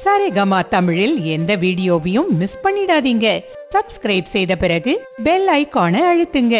சரிகமா தமிழில் எந்த வீடியோவையும் மிஸ் பண்ணிடாதீங்க சப்ஸ்கிரைப் செய்த பிறகு பெல் ஐகானை அழுத்துங்க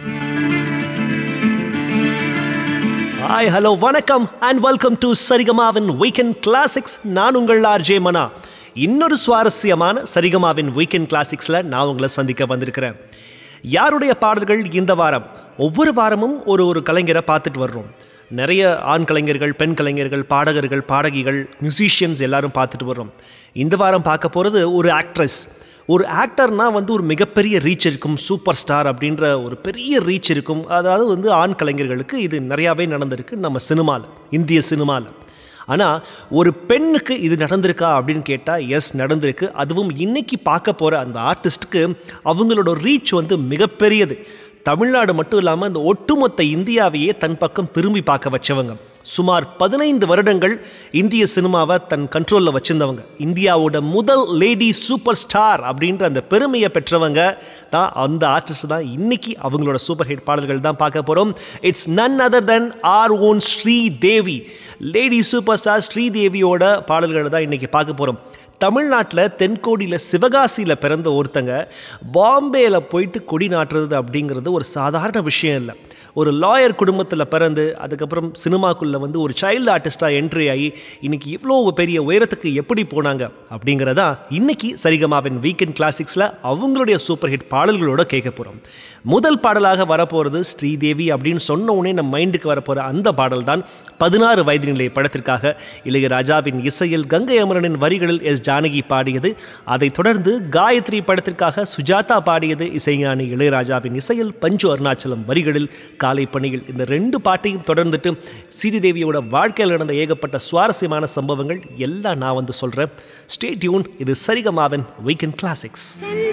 ஹாய் ஹலோ வணக்கம் அண்ட் வெல்கம் டு சரிகமாவின் வீக்கெண்ட் கிளாசிக்ஸ் நான் உங்கள் ஆர்ஜே மனா இன்னொரு சுவாரஸ்யமான சரிகமாவின் வீக்கெண்ட் கிளாசிக்ஸில் நான் உங்களை சந்திக்க வந்திருக்கிறேன் யாருடைய பாடல்கள் இந்த வாரம் ஒவ்வொரு வாரமும் ஒரு ஒரு கலைஞரை பார்த்துட்டு வர்றோம் நிறைய ஆண் கலைஞர்கள் பெண் கலைஞர்கள் பாடகர்கள் பாடகிகள் மியூசிஷியன்ஸ் எல்லாரும் பார்த்துட்டு வர்றோம் இந்த வாரம் பார்க்க போகிறது ஒரு ஆக்ட்ரஸ் ஒரு ஆக்டர்னா வந்து ஒரு மிகப்பெரிய ரீச் இருக்கும் சூப்பர் ஸ்டார் அப்படின்ற ஒரு பெரிய ரீச் இருக்கும் அதாவது வந்து ஆண் கலைஞர்களுக்கு இது நிறையாவே நடந்திருக்கு நம்ம சினிமாவில் இந்திய சினிமாவில் ஆனால் ஒரு பெண்ணுக்கு இது நடந்திருக்கா அப்படின்னு கேட்டால் எஸ் நடந்திருக்கு அதுவும் இன்னைக்கு பார்க்க போகிற அந்த ஆர்டிஸ்ட்டுக்கு அவங்களோட ரீச் வந்து மிகப்பெரியது தமிழ்நாடு மட்டும் இல்லாமல் இந்த ஒட்டுமொத்த இந்தியாவையே தன் பக்கம் திரும்பி பார்க்க வச்சவங்க சுமார் பதினைந்து வருடங்கள் இந்திய சினிமாவை தன் கண்ட்ரோலில் வச்சிருந்தவங்க இந்தியாவோட முதல் லேடி சூப்பர் ஸ்டார் அப்படின்ற அந்த பெருமையை பெற்றவங்க தான் அந்த ஆர்டிஸ்ட் தான் இன்னைக்கு அவங்களோட சூப்பர் ஹிட் பாடல்கள் தான் பார்க்க போகிறோம் it's none other than our own Sridevi lady super star ஸ்ரீதேவியோட பாடல்களை தான் இன்னைக்கு பார்க்க போகிறோம் தமிழ்நாட்டில் தென்கோடியில் சிவகாசியில் பிறந்த ஒருத்தங்க பாம்பேயில் போயிட்டு கொடி நாட்டுறது அப்படிங்கிறது ஒரு சாதாரண விஷயம் இல்லை ஒரு லாயர் குடும்பத்தில் பிறந்து அதுக்கப்புறம் சினிமாக்குள்ளே வந்து ஒரு சைல்டு ஆர்டிஸ்டாக என்ட்ரி ஆகி இன்னைக்கு இவ்வளோ பெரிய உயரத்துக்கு எப்படி போனாங்க அப்படிங்கிறதா இன்னைக்கு சரிகமாவின் வீக்கெண்ட் கிளாசிக்ஸில் அவங்களுடைய சூப்பர் ஹிட் பாடல்களோட கேட்க போகிறோம் முதல் பாடலாக வரப்போகிறது ஸ்ரீதேவி அப்படின்னு சொன்ன உடனே நம்ம மைண்டுக்கு வரப்போகிற அந்த பாடல் தான் பதினாறு வயது நிலை படத்திற்காக இளையராஜாவின் இசையில் கங்கை அமரனின் வரிகளில் எஸ் ஜானகி பாடியது அதைத் தொடர்ந்து காயத்ரி படத்திற்காக சுஜாதா பாடியது இசைஞானி இளையராஜாவின் இசையில் பஞ்சு அருணாச்சலம் வரிகளில் காலை பணிகள் இந்த ரெண்டு பாட்டையும் தொடர்ந்துட்டு ஸ்ரீதேவியோட வாழ்க்கையில் நடந்த ஏகப்பட்ட சுவாரஸ்யமான சம்பவங்கள் எல்லாம் நான் வந்து சொல்கிறேன் ஸ்டே டியூன் இது சரிகமாவின் வீக்கெண்ட் கிளாசிக்ஸ்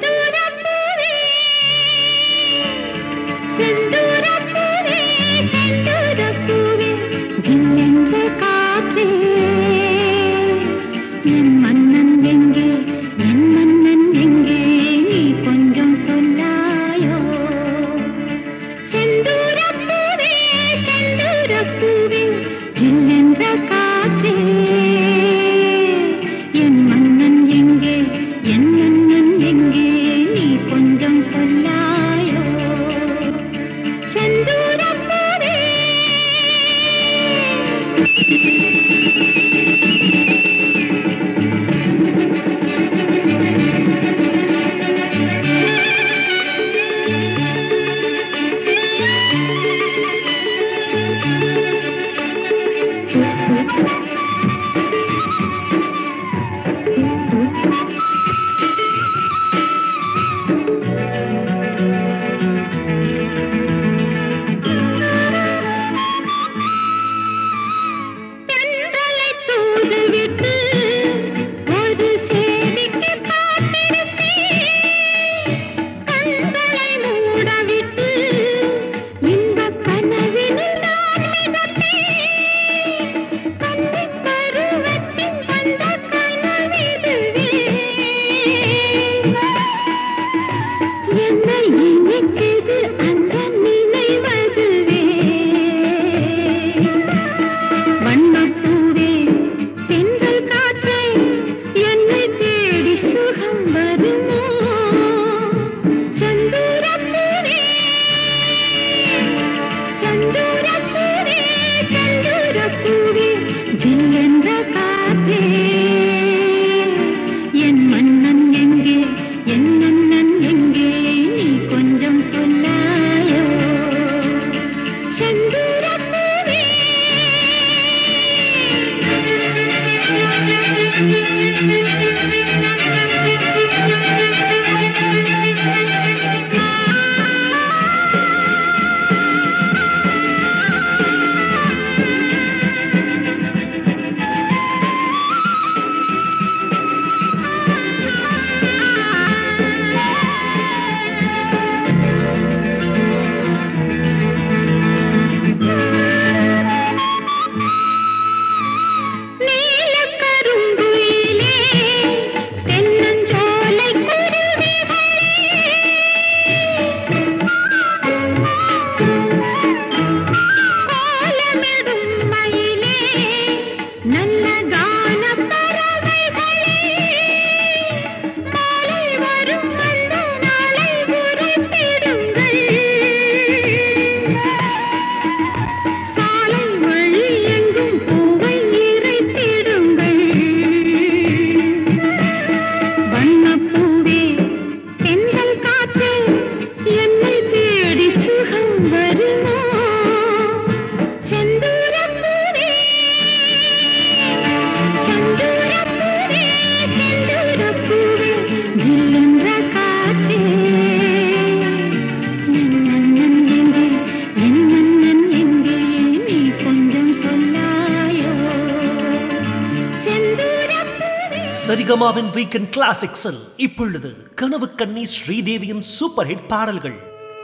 செந்தூரப்பூவே செந்தூரப்பூவே ஜில்லென்ற காற்றே என் மன்னன் எங்கே என் மன்னன் எங்கே நீ கொஞ்சம் சொல்லாயோ செந்தூரப்பூவே செந்தூரப்பூவே ஜில்லென்ற காற்றே என் மன்னன் எங்கே என் மன்னன் எங்கே சரிகமாவின் வீக்கெண்ட் கிளாசிக்ஸில் இப்பொழுது கனவு கண்ணி ஸ்ரீதேவியின் சூப்பர் ஹிட் பாடல்கள்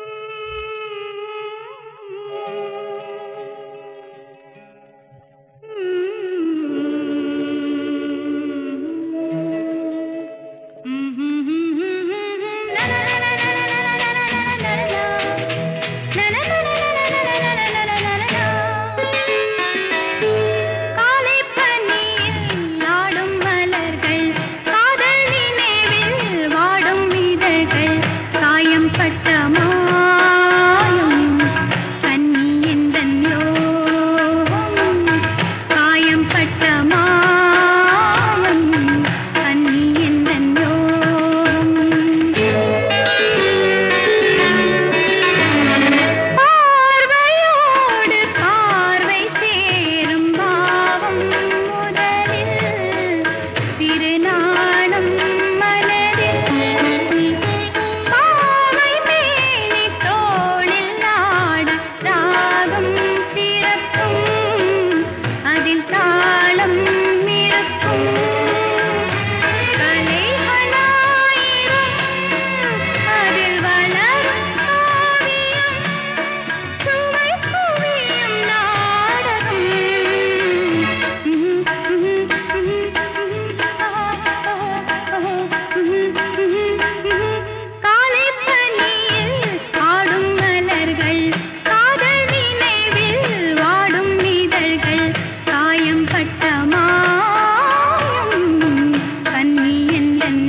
காலை பனியில் ஆடும் மலர்கள் காதல் நினைவில் வாடும் இதழ்கள் காயம் பட்ட மாயம் கண்ணி எந்தன் யோகம் காயம் பட்ட மாயம் கண்ணி எந்தன் யோகம் பார்வையோடு பார்வை சேரும் பாவம் முதலில் திருநாளும் மனதில் பாவை மேனி தோளில் ஆட ராகம் பிறக்கும் அதில் தாளம் இருக்கும் கலைகளாயிரம் அதில் வளரும் காவியம் சுவை குவியும் நாடகம் காலை பனியில் ஆடும் மலர்கள் காதல் நினைவில் வாடும் இதழ்கள் காயம் பட்ட மாயம் கண்ணி எந்தன்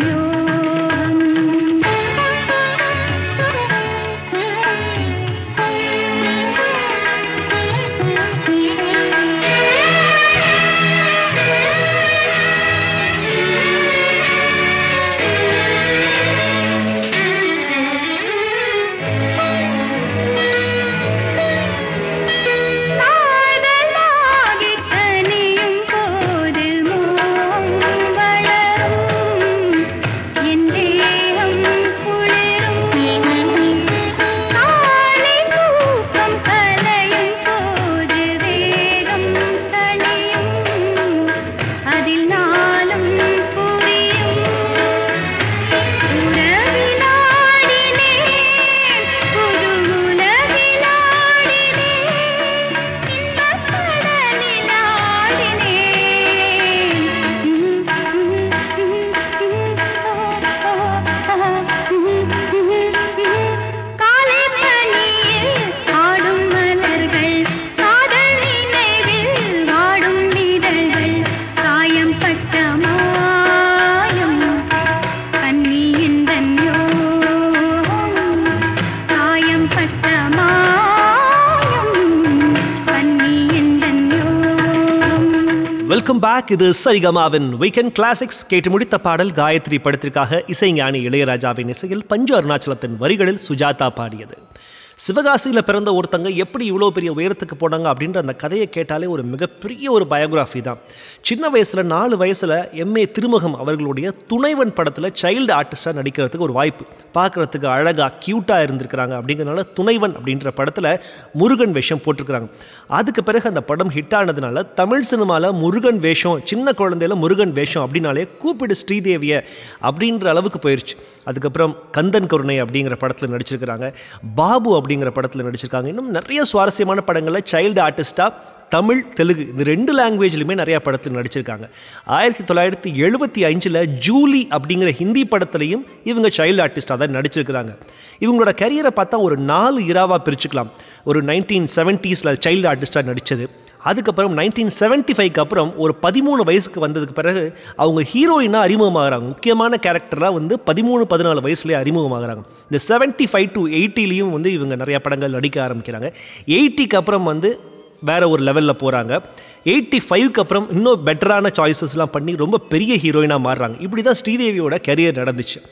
காதலாகி கனியும் போது மோகம் வளரும் என் தேகம் குளிரும் காலை தூக்கம் கலையும் போது வேகம் தணியும் அதில் நாளும் புரியும் உறவினாடினேன் புது உலகினாடினேன் இன்பக் கடலில் ஆடினேன் காலை பனியில் ஆடும் மலர்கள் காதல் நினைவில் வாடும் இதழ்கள் காயம் பட்ட மாயம் கண்ணி எந்தன் யோகம் காயம் பட்ட மாயம் கண்ணி எந்தன் யோகம் வெல்கம் பேக் இது சரிகமாவின் வீக்கெண்ட் கிளாசிக்ஸ் கேட்டு முடித்த பாடல் காயத்ரி படத்திற்காக இசைஞானி இளையராஜாவின் இசையில் பஞ்சு அருணாச்சலத்தின் வரிகளில் சுஜாதா பாடியது சிவகாசியில் பிறந்த ஒருத்தங்க எப்படி இவ்வளோ பெரிய உயரத்துக்கு போனாங்க அப்படின்ற அந்த கதையை கேட்டாலே ஒரு மிகப்பெரிய ஒரு பயோகிராஃபி தான் சின்ன வயசில் நாலு வயசில் எம்ஏ திருமுகம் அவர்களுடைய துணைவன் படத்தில் சைல்டு ஆர்டிஸ்டாக நடிக்கிறதுக்கு ஒரு வாய்ப்பு பார்க்குறதுக்கு அழகாக க்யூட்டாக இருந்திருக்கிறாங்க அப்படிங்கிறதுனால துணைவன் அப்படின்ற படத்தில் முருகன் வேஷம் போட்டிருக்கிறாங்க அதுக்கு பிறகு அந்த படம் ஹிட் ஆனதுனால தமிழ் சினிமாவில் முருகன் வேஷம் சின்ன குழந்தையில முருகன் வேஷம் அப்படின்னாலே கூப்பிடு ஸ்ரீதேவியை அப்படின்ற அளவுக்கு போயிடுச்சு அதுக்கப்புறம் கந்தன் கருணை அப்படிங்கிற படத்தில் நடிச்சிருக்கிறாங்க பாபு அப்படிங்கிற படத்தில் நடிச்சிருக்காங்க இன்னும் நிறைய சுவாரஸ்யமான படங்களில் சைல்டு ஆர்டிஸ்டாக தமிழ் தெலுங்கு இந்த ரெண்டு லாங்குவேஜ்லையுமே நிறைய படத்தில் நடிச்சிருக்காங்க ஆயிரத்தி தொள்ளாயிரத்தி எழுபத்தி அஞ்சில் ஜூலி அப்படிங்கிற ஹிந்தி படத்துலையும் இவங்க சைல்டு ஆர்டிஸ்டாக தான் நடிச்சிருக்கிறாங்க இவங்களோட கரியரை பார்த்தா ஒரு நாலு இராவாக பிரிச்சுக்கலாம் ஒரு நைன்டீன் செவன்ட்டீஸில் சைல்டு ஆர்டிஸ்டாக நடித்தது அதுக்கப்புறம் நைன்டீன் செவன்ட்டி ஃபைவ்க்கு அப்புறம் ஒரு பதிமூணு வயசுக்கு வந்ததுக்கு பிறகு அவங்க ஹீரோயினாக அறிமுகமாகறாங்க முக்கியமான கேரக்டராக வந்து பதிமூணு பதினாலு வயசுலேயே அறிமுகமாகறாங்க இந்த செவன்ட்டி ஃபைவ் டு எயிட்டிலையும் வந்து இவங்க நிறைய படங்கள் நடிக்க ஆரம்பிக்கிறாங்க எயிட்டிக்கு அப்புறம் வந்து வேற ஒரு லெவலில் போகிறாங்க எயிட்டி ஃபைவ்க்கு அப்புறம் இன்னும் பெட்டரான சாய்ஸஸ்லாம் பண்ணி ரொம்ப பெரிய ஹீரோயினாக மாறுறாங்க இப்படி தான் ஸ்ரீதேவியோட கரியர் நடந்துச்சு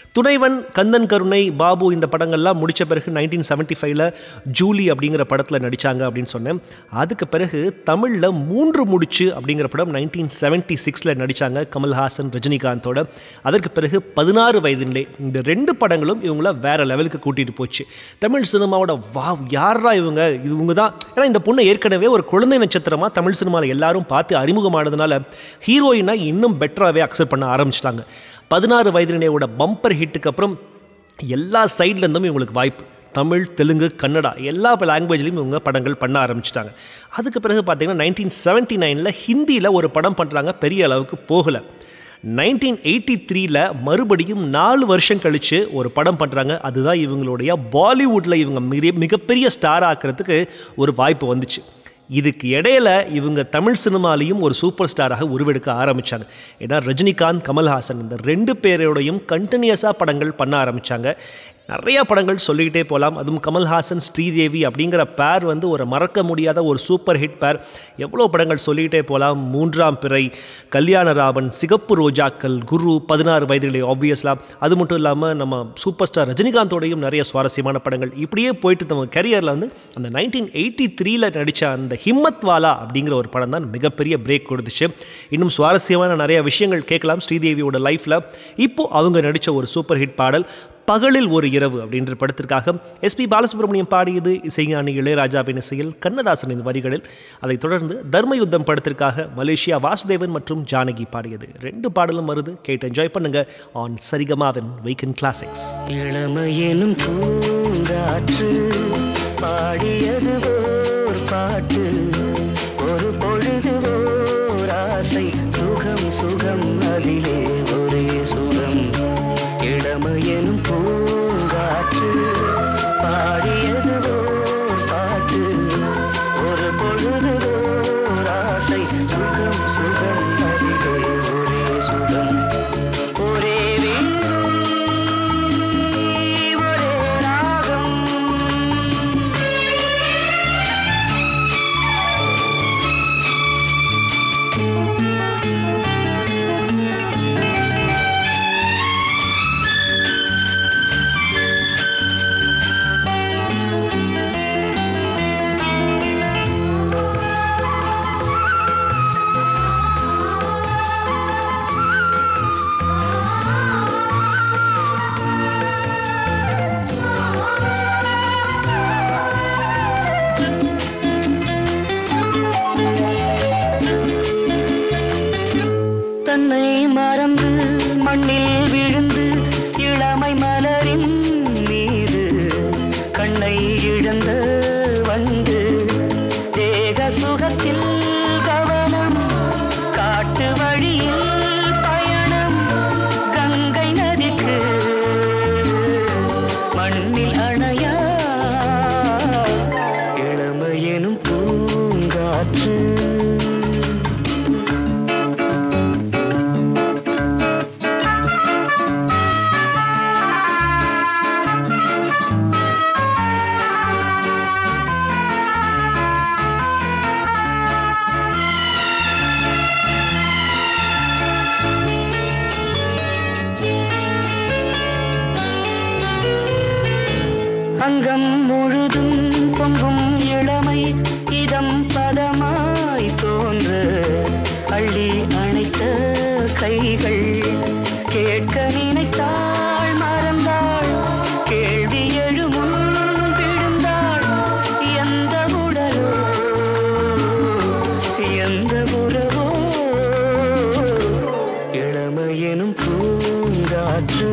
துணைவன் கந்தன் கருணை பாபு இந்த படங்கள்லாம் முடித்த பிறகு நைன்டீன் செவன்ட்டி ஃபைவ்ல ஜூலி அப்படிங்கிற படத்தில் நடித்தாங்க அப்படின்னு சொன்னேன் அதுக்கு பிறகு தமிழில் மூன்று முடிச்சு அப்படிங்கிற படம் நைன்டீன் செவன்ட்டி சிக்ஸில் நடித்தாங்க கமல்ஹாசன் ரஜினிகாந்தோட அதற்கு பிறகு பதினாறு வயதிலே இந்த ரெண்டு படங்களும் இவங்கள வேற லெவலுக்கு கூட்டிகிட்டு போச்சு தமிழ் சினிமாவோட வா யாரா இவங்க இது இவங்க தான் ஏன்னா இந்த பொண்ணு ஏற்கனவே ஒரு குழந்தை நட்சத்திரமாக தமிழ் சினிமாவில் எல்லாரும் பார்த்து அறிமுகமானதுனால ஹீரோயினா இன்னும் பெட்டராகவே அக்செப்ட் பண்ண ஆரம்பிச்சிட்டாங்க பதினாறு வயதினோட பம்பர் ஹிட்டுக்கு அப்புறம் எல்லா சைட்லேருந்தும் இவங்களுக்கு வாய்ப்பு தமிழ் தெலுங்கு கன்னடா எல்லா லாங்குவேஜ்லையும் இவங்க படங்கள் பண்ண ஆரம்பிச்சிட்டாங்க அதுக்கு பிறகு பார்த்தீங்கன்னா நைன்டீன் செவன்ட்டி நைனில் ஹிந்தியில் ஒரு படம் பண்ணுறாங்க பெரிய அளவுக்கு போகலை நைன்டீன் எயிட்டி த்ரீல மறுபடியும் நாலு வருஷம் கழித்து ஒரு படம் பண்ணுறாங்க அதுதான் இவங்களுடைய பாலிவுட்டில் இவங்க மிக மிகப்பெரிய ஸ்டார் ஆக்கிறதுக்கு ஒரு வாய்ப்பு வந்துச்சு இதுக்கு இடையில இவங்க தமிழ் சினிமாலையும் ஒரு சூப்பர் ஸ்டாராக உருவெடுக்க ஆரம்பித்தாங்க ஏன்னா ரஜினிகாந்த் கமல்ஹாசன் இந்த ரெண்டு பேரோடையும் கண்டினியூஸாக படங்கள் பண்ண ஆரம்பித்தாங்க நிறைய படங்கள் சொல்லிக்கிட்டே போகலாம் அதுவும் கமல்ஹாசன் ஸ்ரீதேவி அப்படிங்கிற பேர் வந்து ஒரு மறக்க முடியாத ஒரு சூப்பர் ஹிட் பேர் எவ்வளோ படங்கள் சொல்லிக்கிட்டே போகலாம் மூன்றாம் பிறை கல்யாணராமன் சிகப்பு ரோஜாக்கள் குரு பதினாறு வயதிலே ஆப்வியஸ்லாம் அது மட்டும் இல்லாமல் நம்ம சூப்பர் ஸ்டார் ரஜினிகாந்தோடையும் நிறைய சுவாரஸ்யமான படங்கள் இப்படியே போயிட்டு நம்ம கரியரில் வந்து அந்த நைன்டீன் எயிட்டி த்ரீல நடித்த அந்த ஹிம்மத் வாலா அப்படிங்கிற ஒரு படம் தான் மிகப்பெரிய பிரேக் கொடுத்துச்சு இன்னும் சுவாரஸ்யமான நிறைய விஷயங்கள் கேட்கலாம் ஸ்ரீதேவியோட லைஃப்பில் இப்போது அவங்க நடித்த ஒரு சூப்பர் ஹிட் பாடல் பகலில் ஒரு இரவு அப்படின்ற படத்திற்காக எஸ்பி பாலசுப்ரமணியம் பாடியது இசைஞானி இளையராஜாவின் இசையில் கண்ணதாசனின் வரிகளில் அதைத் தொடர்ந்து தர்மயுத்தம் படத்திற்காக மலேசியா வாசுதேவன் மற்றும் ஜானகி பாடியது ரெண்டு பாடலும் வருது கேட்டு என்ஜாய் பண்ணுங்க ஆன் சரிகமாவின் வீக்கெண்ட் கிளாசிக்ஸ் இளமையெனும் பூங்காற்று பாடியது ஓர் பாட்டு ஒரு பொழுது ஓர் ஆசை சுகம் சுகம் அதிலே ஒரே சுகம் இளமையெனும் பூங்காற்று பாடியது ஓர் பாட்டு ஒரு பொழுது ஓர் ஆசை சுகம் சுகம் அதிலே ஒரே சுகம் ஒரே வீடு ஒரே ராகம் தன்னை மறந்து மண்ணில் விழுந்து இளமை மலரின் மீது கண்ணை இழந்து வந்து தேக சுகத்தில் கவனம் காட்டு வழியில் பயணம் கங்கை நதிக்கு மண்ணில் அணையா இளமையெனும் பூங்காற்று அங்கம் முழுதும் பொங்கும் இளமை இதம் பதமாய் தோன்ற அள்ளி அணைத்த கைகள் கேட்க நினைத்தாள் மறந்தாள் கேள்வி எழுமுன் விழுந்தாள் எந்த உடலோ எந்த உறவோ இளமையெனும் பூங்காற்று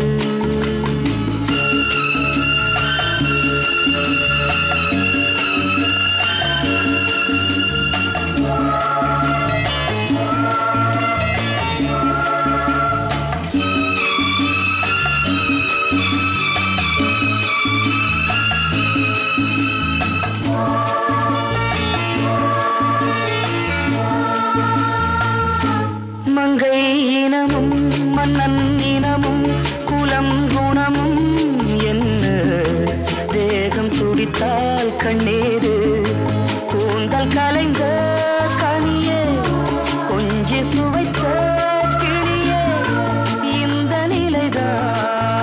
மங்கை இனமும் மன்னன் இனமும் குலம் குணமும் என்ன தேகம் துடித்தால் கண்ணீரு கூந்தல் கலைந்த கனியே கொஞ்சி சுவைத்த கிளியே இந்த நிலைதான்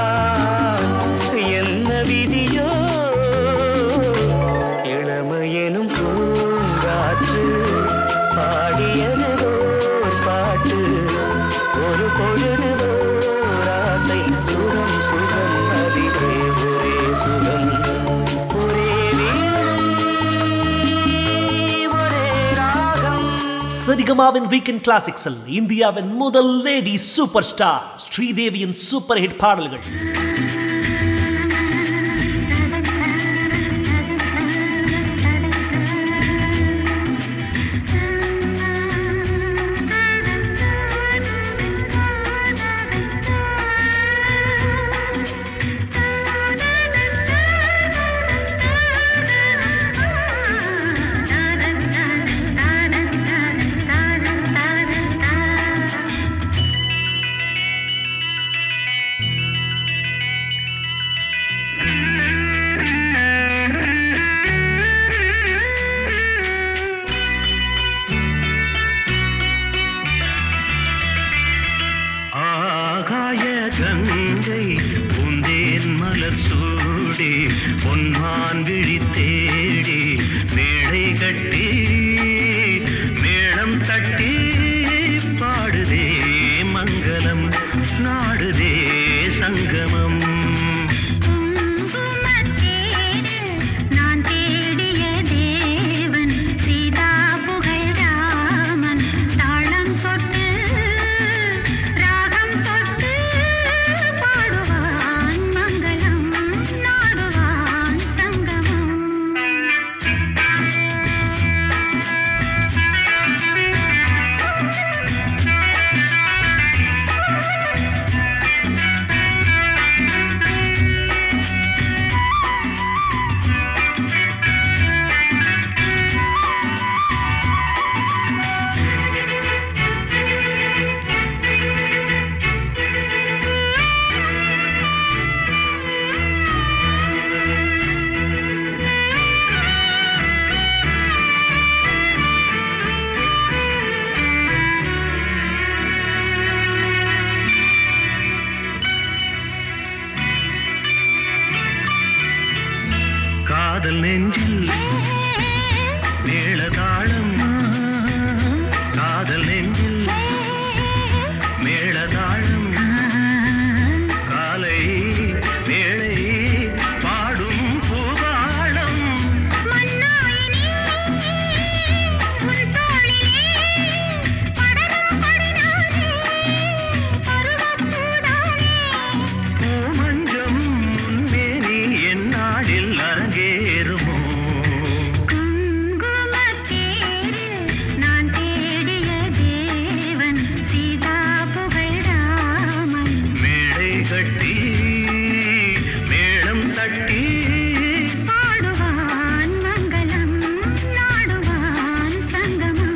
சரிகமாவின் வீக்கெண்ட் கிளாசிக்ஸில் இந்தியாவின் முதல் லேடி சூப்பர் ஸ்டார் ஸ்ரீதேவியின் சூப்பர் ஹிட் பாடல்கள் ஆகாய கங்கை பூந்தேன் மலர் சூடி பொன்மான் விழி தேடி மேடை கட்டி மேளம் தட்டி பாடுதே மங்களம் நாடுதே சங்கமம் நான் தேடிய தேவன் சீதா புகழ் ராமன் தாளம் தொட்டு ராகம் தொட்டு பாடுவான் மங்களம் நாடுவான் சங்கமம் காதல் நெஞ்சில் மேளதாளம் காதல் நெஞ்சில் மேளதாளம் காலை வேளை பாடும் பூபாளம் மன்னாயினி உன் தோளிலே படரும் படினானே பருவப்பூதானே பூமஞ்சம் முன்னேறி என் நாடில் அரங்கேறுமோ குங்குமத்தேரு நான் தேடிய தேவன் சீதா புகழ் ராமன் மேடை கட்டி மேளம் தட்டி பாடுவான் மங்களம் நாடுவான் சங்கமம்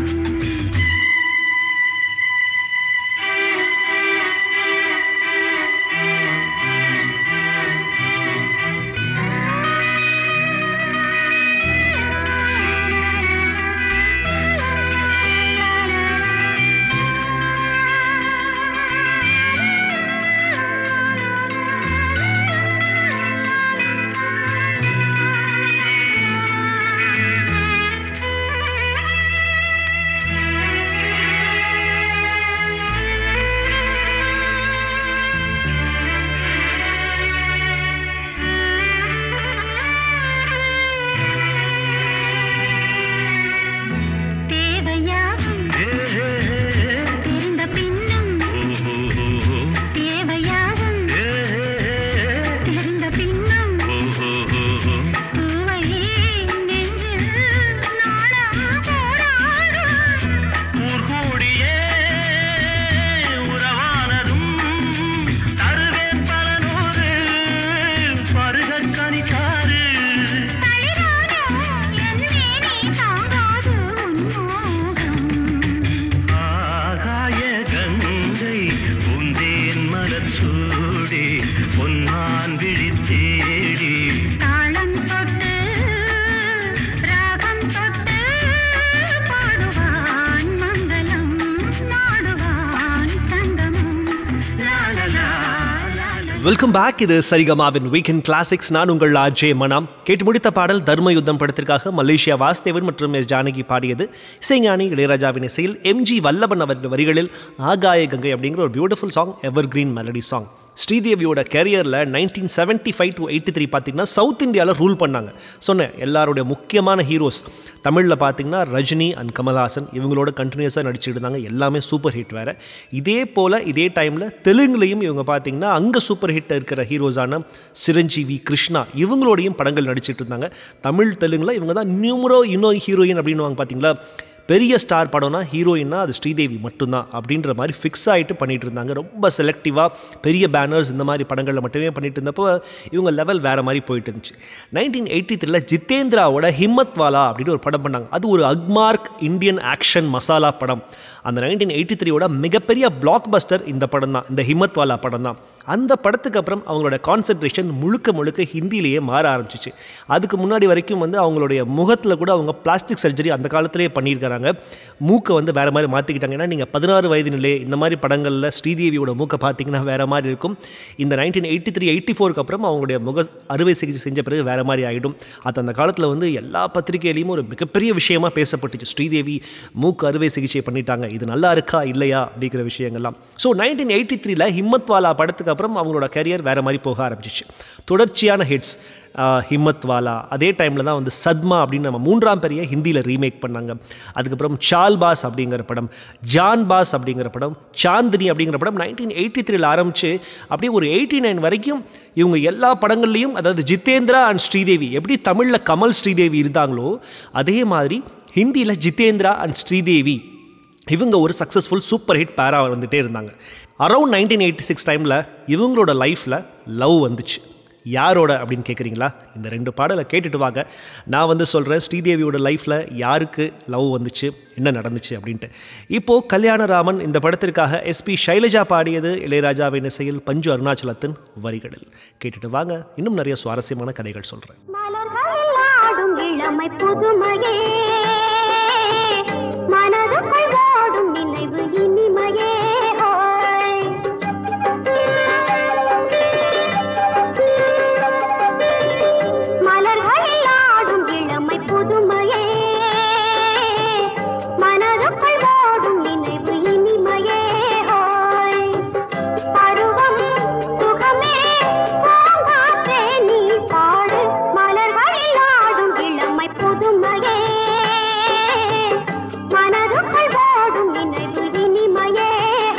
தேவையாகும் ஏ, ஏ, ஏ, தெரிந்த பின்னும் ஓ, ஓ, ஓ, தேவையாகும் ஏ, ஏ, ஏ, தெரிந்த பின்னும் ஓ, ஓ, ஓ, ஓ. பூவை நெஞ்சில் நாடம் போராடும் ஊர்கூடியே உறவானதும் தருவேன் பல நூறு பருகக் கனிக்காரு தளிரான என் மேனி தாங்காது உன்மோகம் ஆகாய கங்கை பூந்தேன் மலர் சூடி பொன்மான் விழி தேடி தாளம் தொட்டு ராகம் தொட்டு பாடுவான் மங்களம் நாடுவான் சங்கமம் லாலலா லாலலா வெல்கம் பேக் இது சரிகமாவின் வீக்கெண்ட் கிளாசிக்ஸ் நான் உங்கள் ஆர்ஜே மனாம் கேட்டு முடித்த பாடல் தர்ம யுத்தம் படத்திற்காக மலேசியா வாசுதேவன் மற்றும் எஸ் ஜானகி பாடியது இசைஞானி இளையராஜாவின் இசையில் எம்ஜி வல்லபன் அவர்கள் வரிகளில் ஆகாய கங்கை அப்படிங்கிற ஒரு beautiful song evergreen melody song ஸ்ரீதேவியோட கேரியரில் nineteen seventy five to eighty three பார்த்தீங்கன்னா சவுத் இந்தியாவில் ரூல் பண்ணாங்க சொன்னேன் எல்லாருடைய முக்கியமான ஹீரோஸ் தமிழில் பார்த்தீங்கன்னா ரஜினி அண்ட் கமல்ஹாசன் இவங்களோட கண்டினியூஸாக நடிச்சுட்டு இருந்தாங்க எல்லாமே சூப்பர் ஹிட் வேறு இதே போல் இதே டைமில் தெலுங்குலையும் இவங்க பார்த்தீங்கன்னா அங்கே சூப்பர் ஹிட் இருக்கிற ஹீரோஸான சிரஞ்சீவி கிருஷ்ணா இவங்களோடையும் படங்கள் நடிச்சிட்டு இருந்தாங்க தமிழ் தெலுங்கில் இவங்க தான் நியூமரோ இன்னோ ஹீரோயின் அப்படின்னு பார்த்தீங்களா பெரிய ஸ்டார் படம்னா ஹீரோயின்னா அது ஸ்ரீதேவி மட்டும்தான் அப்படின்ற மாதிரி ஃபிக்ஸ் ஆகிட்டு பண்ணிட்டு இருந்தாங்க ரொம்ப செலக்டிவாக பெரிய பேனர்ஸ் இந்த மாதிரி படங்களில் மட்டுமே பண்ணிட்டு இருந்தப்போ இவங்க லெவல் வேறு மாதிரி போயிட்டு இருந்துச்சு நைன்டீன் எயிட்டி த்ரீல ஜித்தேந்திராவோட ஹிம்மத் வாலா அப்படின்னு ஒரு படம் பண்ணாங்க அது ஒரு அக்மார்க் இந்தியன் ஆக்ஷன் மசாலா படம் அந்த நைன்டீன் எயிட்டி த்ரீயோட மிகப்பெரிய பிளாக் பஸ்டர் இந்த படம் தான் இந்த ஹிம்மத் வாலா படம் தான் அந்த படத்துக்கு அப்புறம் அவங்களோட கான்சென்ட்ரேஷன் முழுக்க முழுக்க ஹிந்திலேயே மாற ஆரம்பிச்சிச்சு அதுக்கு முன்னாடி வரைக்கும் வந்து அவங்களுடைய முகத்தில் கூட அவங்க பிளாஸ்டிக் சர்ஜரி அந்த காலத்திலேயே பண்ணியிருக்காங்க மூக்கை வந்து வேறு மாதிரி மாற்றிக்கிட்டாங்க ஏன்னா நீங்கள் பதினாறு வயது நிலை இந்த மாதிரி படங்களில் ஸ்ரீதேவியோட மூக்கை பார்த்தீங்கன்னா வேறு மாதிரி இருக்கும் இந்த நைன்டீன் எயிட்டி த்ரீ எயிட்டி ஃபோருக்கு அப்புறம் அவங்களுடைய முக அறுவை சிகிச்சை செஞ்ச பிறகு வேறு மாதிரி ஆகிடும் அது அந்த காலத்தில் வந்து எல்லா பத்திரிகையிலையும் ஒரு மிகப்பெரிய விஷயமா பேசப்பட்டுச்சு ஸ்ரீதேவி மூக்கு அறுவை சிகிச்சை பண்ணிட்டாங்க இது நல்லா இருக்கா இல்லையா அப்படிங்கிற விஷயங்கள்லாம் ஸோ நைன்டீன் எயிட்டி த்ரீல ஹிம்மத்வாலா படத்துக்கு அப்புறம் அவங்களோட கரியர் வேறு மாதிரி போக ஆரம்பிச்சிச்சு தொடர்ச்சியான ஹிட்ஸ் ஹிம்மத் வாலா அதே டைமில் தான் வந்து சத்மா அப்படின்னு நம்ம மூன்றாம் பெரிய ஹிந்தியில் ரீமேக் பண்ணாங்க அதுக்கப்புறம் சால் பாஸ் அப்படிங்கிற படம் ஜான் பாஸ் அப்படிங்கிற படம் சாந்தினி அப்படிங்கிற படம் நைன்டீன் எயிட்டி த்ரீல ஆரம்பித்து அப்படியே ஒரு எயிட்டி நைன் வரைக்கும் இவங்க எல்லா படங்கள்லையும் அதாவது ஜித்தேந்திரா அண்ட் ஸ்ரீதேவி எப்படி தமிழில் கமல் ஸ்ரீதேவி இருந்தாங்களோ அதே மாதிரி ஹிந்தியில் ஜித்தேந்திரா அண்ட் ஸ்ரீதேவி இவங்க ஒரு சக்ஸஸ்ஃபுல் சூப்பர் ஹிட் பேரா வந்துட்டே இருந்தாங்க அரௌண்ட் நைன்டீன் எயிட்டி சிக்ஸ் டைமில் இவங்களோட லைஃப்பில் லவ் வந்துச்சு யாரோட அப்படின்னு கேட்குறீங்களா இந்த ரெண்டு பாடலை கேட்டுட்டு வாங்க நான் வந்து சொல்கிறேன் ஸ்ரீதேவியோட லைஃப்பில் யாருக்கு லவ் வந்துச்சு என்ன நடந்துச்சு அப்படின்ட்டு இப்போது கல்யாணராமன் இந்த படத்திற்காக எஸ்பி சைலஜா பாடியது இளையராஜாவின் இசையில் பஞ்சு அருணாச்சலத்தின் வரிகளில் கேட்டுட்டு வாங்க இன்னும் நிறைய சுவாரஸ்யமான கதைகள் சொல்கிறேன் மலர்களில் ஆடும் இளமை புதுமையே மனதுக்குள் ஓடும் நினைவு இனிமையே ஓய். மலர்களில் ஆடும் இளமை புதுமையே மனதுக்குள் ஓடும் நினைவு இனிமையே ஓய். பருவம் சுகமே பூங்காற்றே நீ பாடு மலர்களில் ஆடும் இளமை புதுமையே மனதுக்குள் ஓடும் நினைவு இனிமையே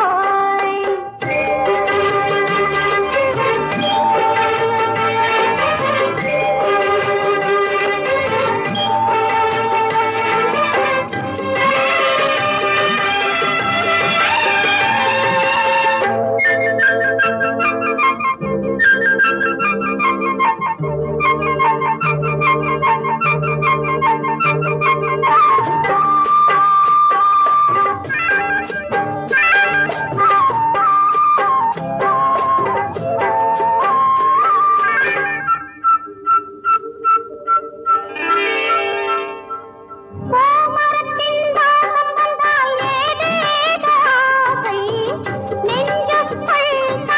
கோமரத்தின் தாகம் வந்தால் ஏதேதோ ஆசை நெஞ்சுக்குள்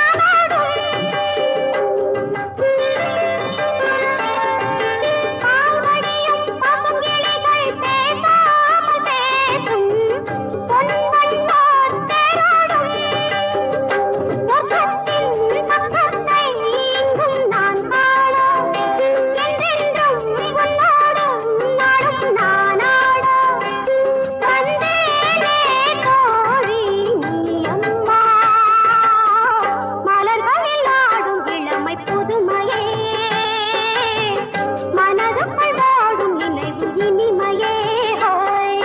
தாளாடும். பால்வடியும் பசுங்கிளிகள் பேசாமல் பேசும் பொன்வண்ணோர் தேரோடும். சொர்க்கத்தின் பக்கத்தை இங்கும் நான் காண என்றென்றும் உன்னோடும் நாடும் நானாட வந்தேனே தோழி நீ அம்மா மலர்களில் ஆடும் இளமை புதுமையே மனதுக்குள் வாடும் நினைவு இனிமையே ஹோய்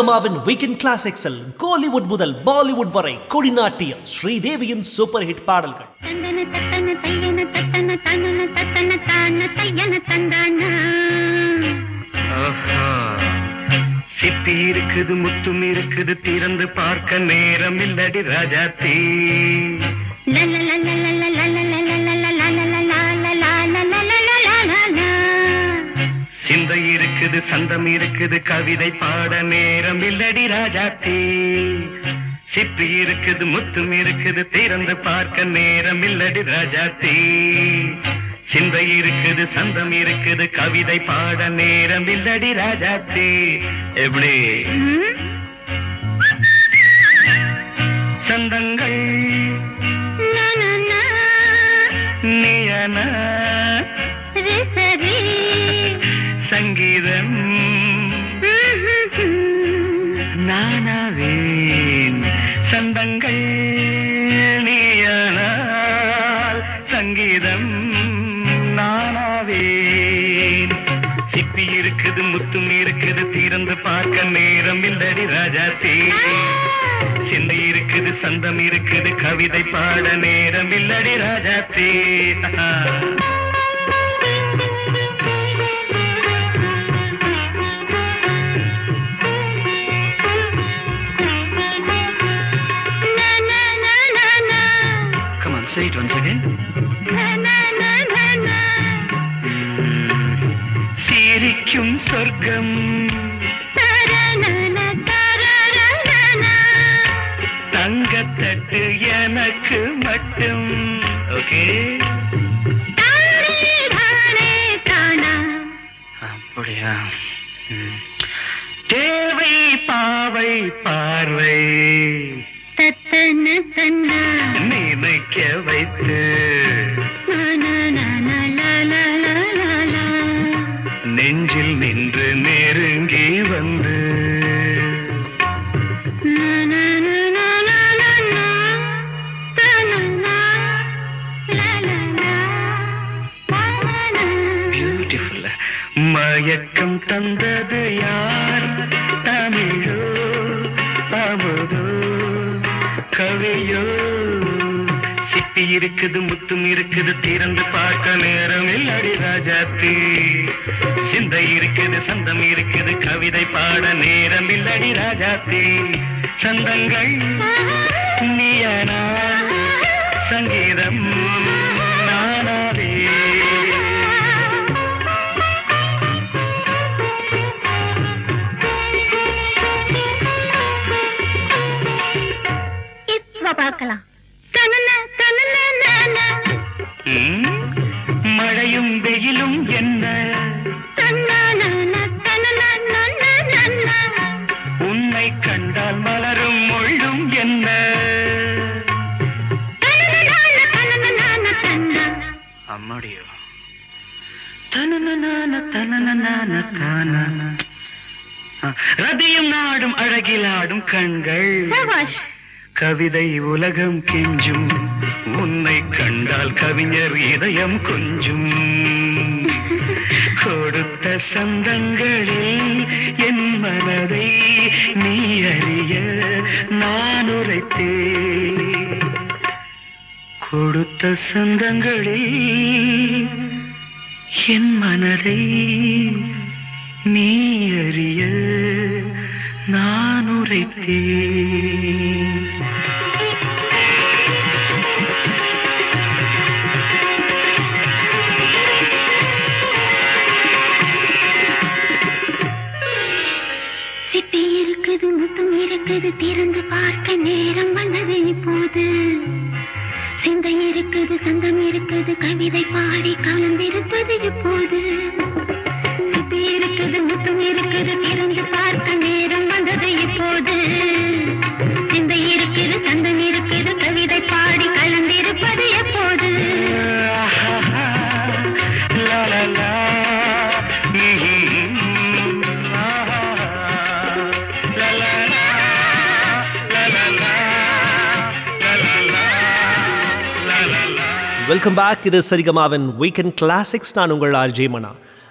சரிகமாவின் வீக்கெண்ட் கிளாசிக்ஸில் கோலிவுட் முதல் பாலிவுட் வரை கொடிநாட்டிய ஸ்ரீதேவியின் சூப்பர் ஹிட் பாடல்கள் தந்தன தத்தன தையன தத்தன தனன தத்தன தான தையன தந்தானா ஆஹா. சிப்பி இருக்குது முத்தும் இருக்குது திறந்து பார்க்க நேரம் இல்லடி ராஜாத்தி சிந்தை இருக்குது சந்தம் இருக்குது கவிதை பாட நேரம் இல்லடி ராஜாத்தி சிப்பி இருக்குது முத்தும் இருக்குது திறந்து பார்க்க நேரம் இல்லடி ராஜாத்தி சிந்தை இருக்குது சந்தம் இருக்குது கவிதை பாட நேரம் இல்லடி ராஜாத்தி எப்படி சந்தங்கள் நீயன சங்கீதம் நானாவேன் சந்தங்கள் நீயானால் சங்கீதம் நானாவேன் சிப்பி இருக்குது முத்தும் இருக்குது திறந்து பார்க்க நேரம் இல்லடி ராஜாத்தே சிந்தை இருக்குது சந்தம் இருக்குது கவிதை பாட நேரம் இல்லடி ராஜாத்தே Come on, say it once again. சிரிக்கும் சொர்க்கம் தங்கத்தட்டு எனக்கு மட்டும் ஓகே அப்படியா ம். தேவை பாவை பார்வை நினைக்க வைத்து நெஞ்சில் நின்று நெருங்கி வந்து பியூட்டிஃபுல் மயக்கம் தந்தது யார் தமிழோ அமுதோ கவியோ சிப்பி இருக்குது முத்தும் இருக்குது திறந்து பார்க்க நேரம் இல்லடி ராஜாத்தி சிந்தை இருக்குது சந்தம் இருக்குது கவிதை பாட நேரம் இல்லடி ராஜாத்தி சந்தங்கள் நீயனா சங்கீதம் நானாவே இப்ப பார்க்கலாம் தனன தனன நான ம்? மழையும் வெயிலும் என்ன தன்னான தனன நன்ன நன்ன உன்னை கண்டால் மலரும் முள்ளும் என்ன தனன தனன நான தன்னா அம்மாடியோ தனனனான தனனனான தானான. ஆ, ரதியும் நாடும் அழகிலாடும் கண்கள் சபாஷ் கவிதை உலகம் கெஞ்சும் உன்னை கண்டால் கவிஞர் இதயம் கொஞ்சும் கொடுத்த சந்தங்களில் என் மனதை நீ அறிய நான் உரைத்தேன் கொடுத்த சந்தங்களில் என் மனதை நீ அறிய நான் உரைத்தேன் சிப்பி இருக்குது முத்தம் இருக்குது திறந்து பார்க்க நேரம் வந்தது இப்போது சிந்தை இருக்குது சந்தம் இருக்குது கவிதை பாடி கலந்திருப்பது இப்போது சிப்பி இருக்குது முத்தம் இருக்குது திறந்து பார்க்க நேரம் வந்தது இப்போது சிந்தை இருக்குது சந்தம் இருக்குது கவிதை பாடி கலந்திருப்பது எப்போது லா லா லா ம்ஹும். ஆஹா. லா லா லா. லா லா லா. லா லா லா. லா லா லா. வெல்கம் பேக் இது சரிகமாவின் வீக்கெண்ட் கிளாசிக்ஸ் நான் உங்கள் ஆர்ஜே மனா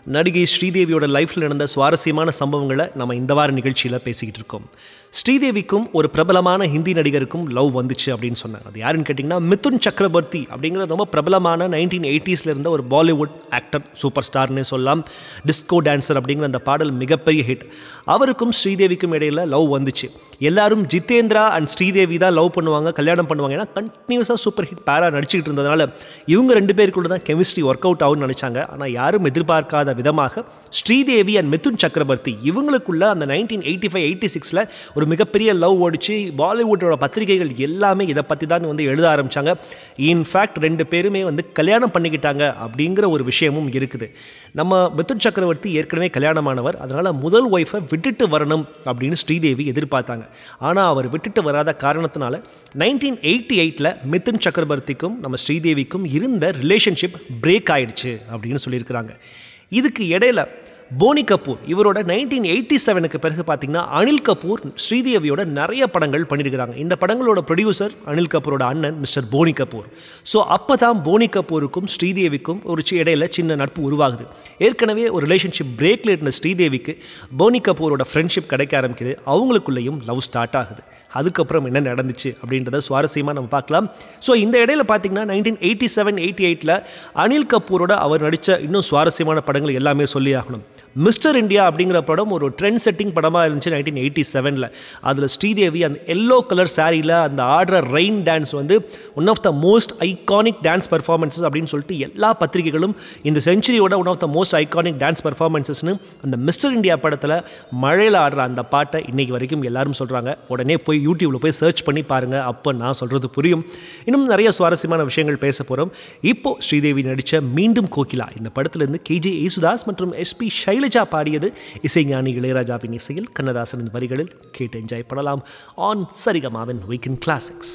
நடிகை ஸ்ரீதேவியோட லைஃப்பில் நடந்த சுவாரஸ்யமான சம்பவங்களை நம்ம இந்த வார நிகழ்ச்சியில் பேசிக்கிட்டு இருக்கோம் ஸ்ரீதேவிக்கும் ஒரு பிரபலமான ஹிந்தி நடிகருக்கும் லவ் வந்துச்சு அப்படின்னு சொன்னேன் அது யாருன்னு கேட்டிங்கன்னா மிதுன் சக்கரவர்த்தி அப்படிங்கிற ரொம்ப பிரபலமான நைன்டீன் எயிட்டிஸில் இருந்த ஒரு பாலிவுட் ஆக்டர் சூப்பர் ஸ்டார்னே சொல்லலாம் டிஸ்கோ டான்சர் அப்படிங்கிற அந்த பாடல் மிகப்பெரிய ஹிட் அவருக்கும் ஸ்ரீதேவிக்கும் இடையில லவ் வந்துச்சு எல்லாரும் ஜிதேந்திரா அண்ட் ஸ்ரீதேவி தான் லவ் பண்ணுவாங்க கல்யாணம் பண்ணுவாங்க ஏன்னா கண்டினியூஸாக சூப்பர் ஹிட் பேரா நடிச்சுக்கிட்டு இருந்ததுனால இவங்க ரெண்டு பேருக்குள்ள தான் கெமிஸ்ட்ரி ஒர்க் அவுட் ஆகும்னு நினச்சாங்க ஆனால் யாரும் எதிர்பார்க்காத விதமாக ஸ்ரீதேவி அண்ட் மிதுன் சக்கரவர்த்தி இவங்களுக்குள்ள அந்த நைன்டீன் எயிட்டி ஃபைவ் எயிட்டி சிக்ஸில் ஒரு மிகப்பெரிய லவ் ஓடிச்சு பாலிவுட்டோட பத்திரிகைகள் எல்லாமே இதை பற்றி தான் வந்து எழுத ஆரம்பித்தாங்க இன்ஃபேக்ட் ரெண்டு பேருமே வந்து கல்யாணம் பண்ணிக்கிட்டாங்க அப்படிங்கிற ஒரு விஷயமும் இருக்குது நம்ம மிதுன் சக்கரவர்த்தி ஏற்கனவே கல்யாணமானவர் அதனால் முதல் ஒய்ஃபை விட்டுட்டு வரணும் அப்படின்னு ஸ்ரீதேவி எதிர்பார்த்தாங்க ஆனால் அவர் விட்டுட்டு வராத காரணத்தினால நைன்டீன் எயிட்டி எயிட்டில் மிதுன் சக்கரவர்த்திக்கும் நம்ம ஸ்ரீதேவிக்கும் இருந்த ரிலேஷன்ஷிப் பிரேக் ஆயிடுச்சு அப்படின்னு சொல்லியிருக்கிறாங்க இதுக்கு இடையில போனி கபூர் இவரோட நைன்டீன் எயிட்டி செவனுக்கு பிறகு பார்த்தீங்கன்னா அனில் கபூர் ஸ்ரீதேவியோட நிறைய படங்கள் பண்ணியிருக்கிறாங்க இந்த படங்களோட ப்ரொடியூசர் அனில் கபூரோட அண்ணன் மிஸ்டர் போனி கபூர் ஸோ அப்போ தான் போனி கபூருக்கும் ஸ்ரீதேவிக்கும் ஒரு சி- இடையில சின்ன நட்பு உருவாகுது ஏற்கனவே ஒரு ரிலேஷன்ஷிப் பிரேக்கில் இருந்த ஸ்ரீதேவிக்கு போனி கபூரோட ஃப்ரெண்ட்ஷிப் கிடைக்க ஆரம்பிக்குது அவங்களுக்குள்ளேயும் லவ் ஸ்டார்ட் ஆகுது அதுக்கப்புறம் என்ன நடந்துச்சு அப்படின்றத சுவாரஸ்யமாக நம்ம பார்க்கலாம் ஸோ இந்த இடையில பார்த்தீங்கன்னா நைன்டீன் எயிட்டி செவன் எயிட்டி எயிட்டில் அனில் கபூரோட அவர் நடித்த இன்னும் சுவாரஸ்யமான படங்கள் எல்லாமே சொல்லி ஆகணும் மிஸ்டர் இந்தியா அப்படிங்கிற படம் ஒரு ட்ரெண்ட் செட்டிங் படமாக இருந்துச்சு நைன்டீன் எயிட்டி செவனில் அதில் ஸ்ரீதேவி அந்த எல்லோ கலர் சாரியில் அந்த ஆடுற ரெயின் டான்ஸ் வந்து one of the most iconic dance performances அப்படின்னு சொல்லிட்டு எல்லா பத்திரிகைகளும் இந்த செஞ்சுரியோட one of the most iconic dance பர்ஃபார்மன்ஸஸ்னு அந்த மிஸ்டர் இந்தியா படத்தில் மழையில் ஆடுற அந்த பாட்டை இன்னைக்கு வரைக்கும் எல்லாரும் சொல்கிறாங்க உடனே போய் யூடியூப்பில் போய் சர்ச் பண்ணி பாருங்கள் அப்போ நான் சொல்கிறது புரியும் இன்னும் நிறைய சுவாரஸ்யமான விஷயங்கள் பேச போகிறோம் இப்போ ஸ்ரீதேவி நடித்த மீண்டும் கோகிலா இந்த படத்திலிருந்து கேஜே யேசுதாஸ் மற்றும் எஸ்பி ஷைலஜா பாடியது இசைஞானி இளையராஜாவின் இசையில் கண்ணதாசனின் வரிகளில் கேட்டு என்ஜாய் பண்ணலாம் ஆன் சரிகமாவின் வீக்கெண்ட் கிளாசிக்ஸ்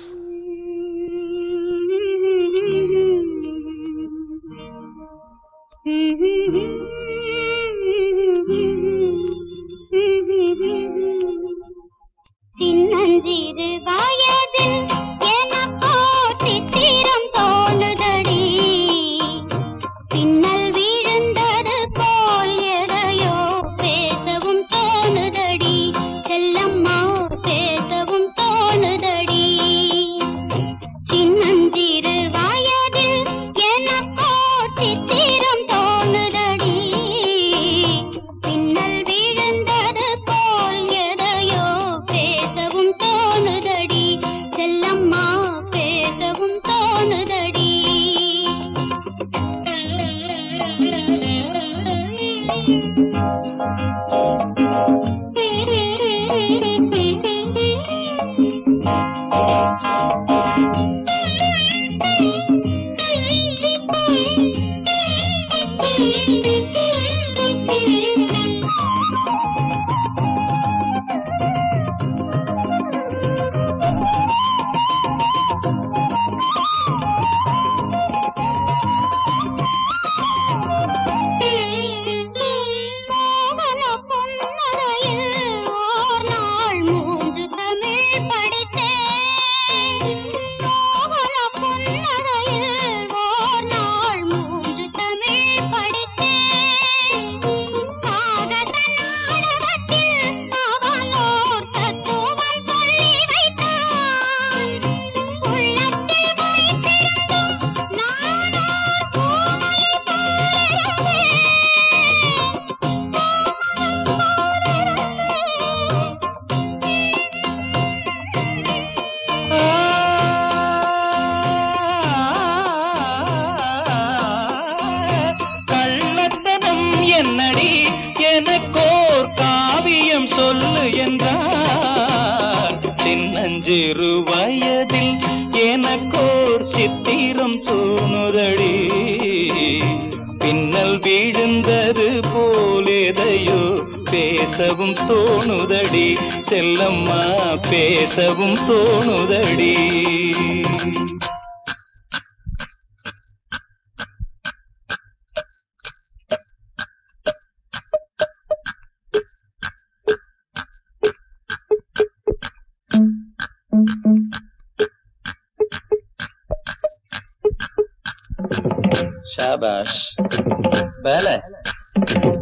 சின்னஞ்சிறு வயதில் எனக்கோ சித்திரம் தோணுதடி பின்னல் விழுந்தது போல் எதையோ பேசவும் தோணுதடி செல்லம்மா பேசவும் தோணுதடி சின்னஞ்சிறு வயதில் எனக்கோ சித்திரம் தோணுதடி பின்னல் விழுந்தது போல் எதையோ பேசவும் தோணுதடி செல்லம்மா பேசவும் தோணுதடி மோகன பொன்னரையில் ஓர் நாள் மூன்று தமிழ் படித்தேன் மோகன பொன்னரையில் ஓர் நாள் மூன்று தமிழ் படித்தேன் காகத நாடகத்தில் அவனோர் தத்துவம் சொல்லி வைத்தான் உள்ளத்தில் வைத்திருந்தும் நானோ பூமையை போலவே கள்ளத்தனம் என்னடி எனக்கோர் காவியம் சொல்லு என்றார் சின்னஞ்சிறு வயதில் எனக்கோர் சித்திரம் தோணுதடி பின்னல் வீழ்ந்தது போலேதையோ பேசவும் தோணுதடி செல்லம்மா பேசவும் தோணுதடி शाबाश पहले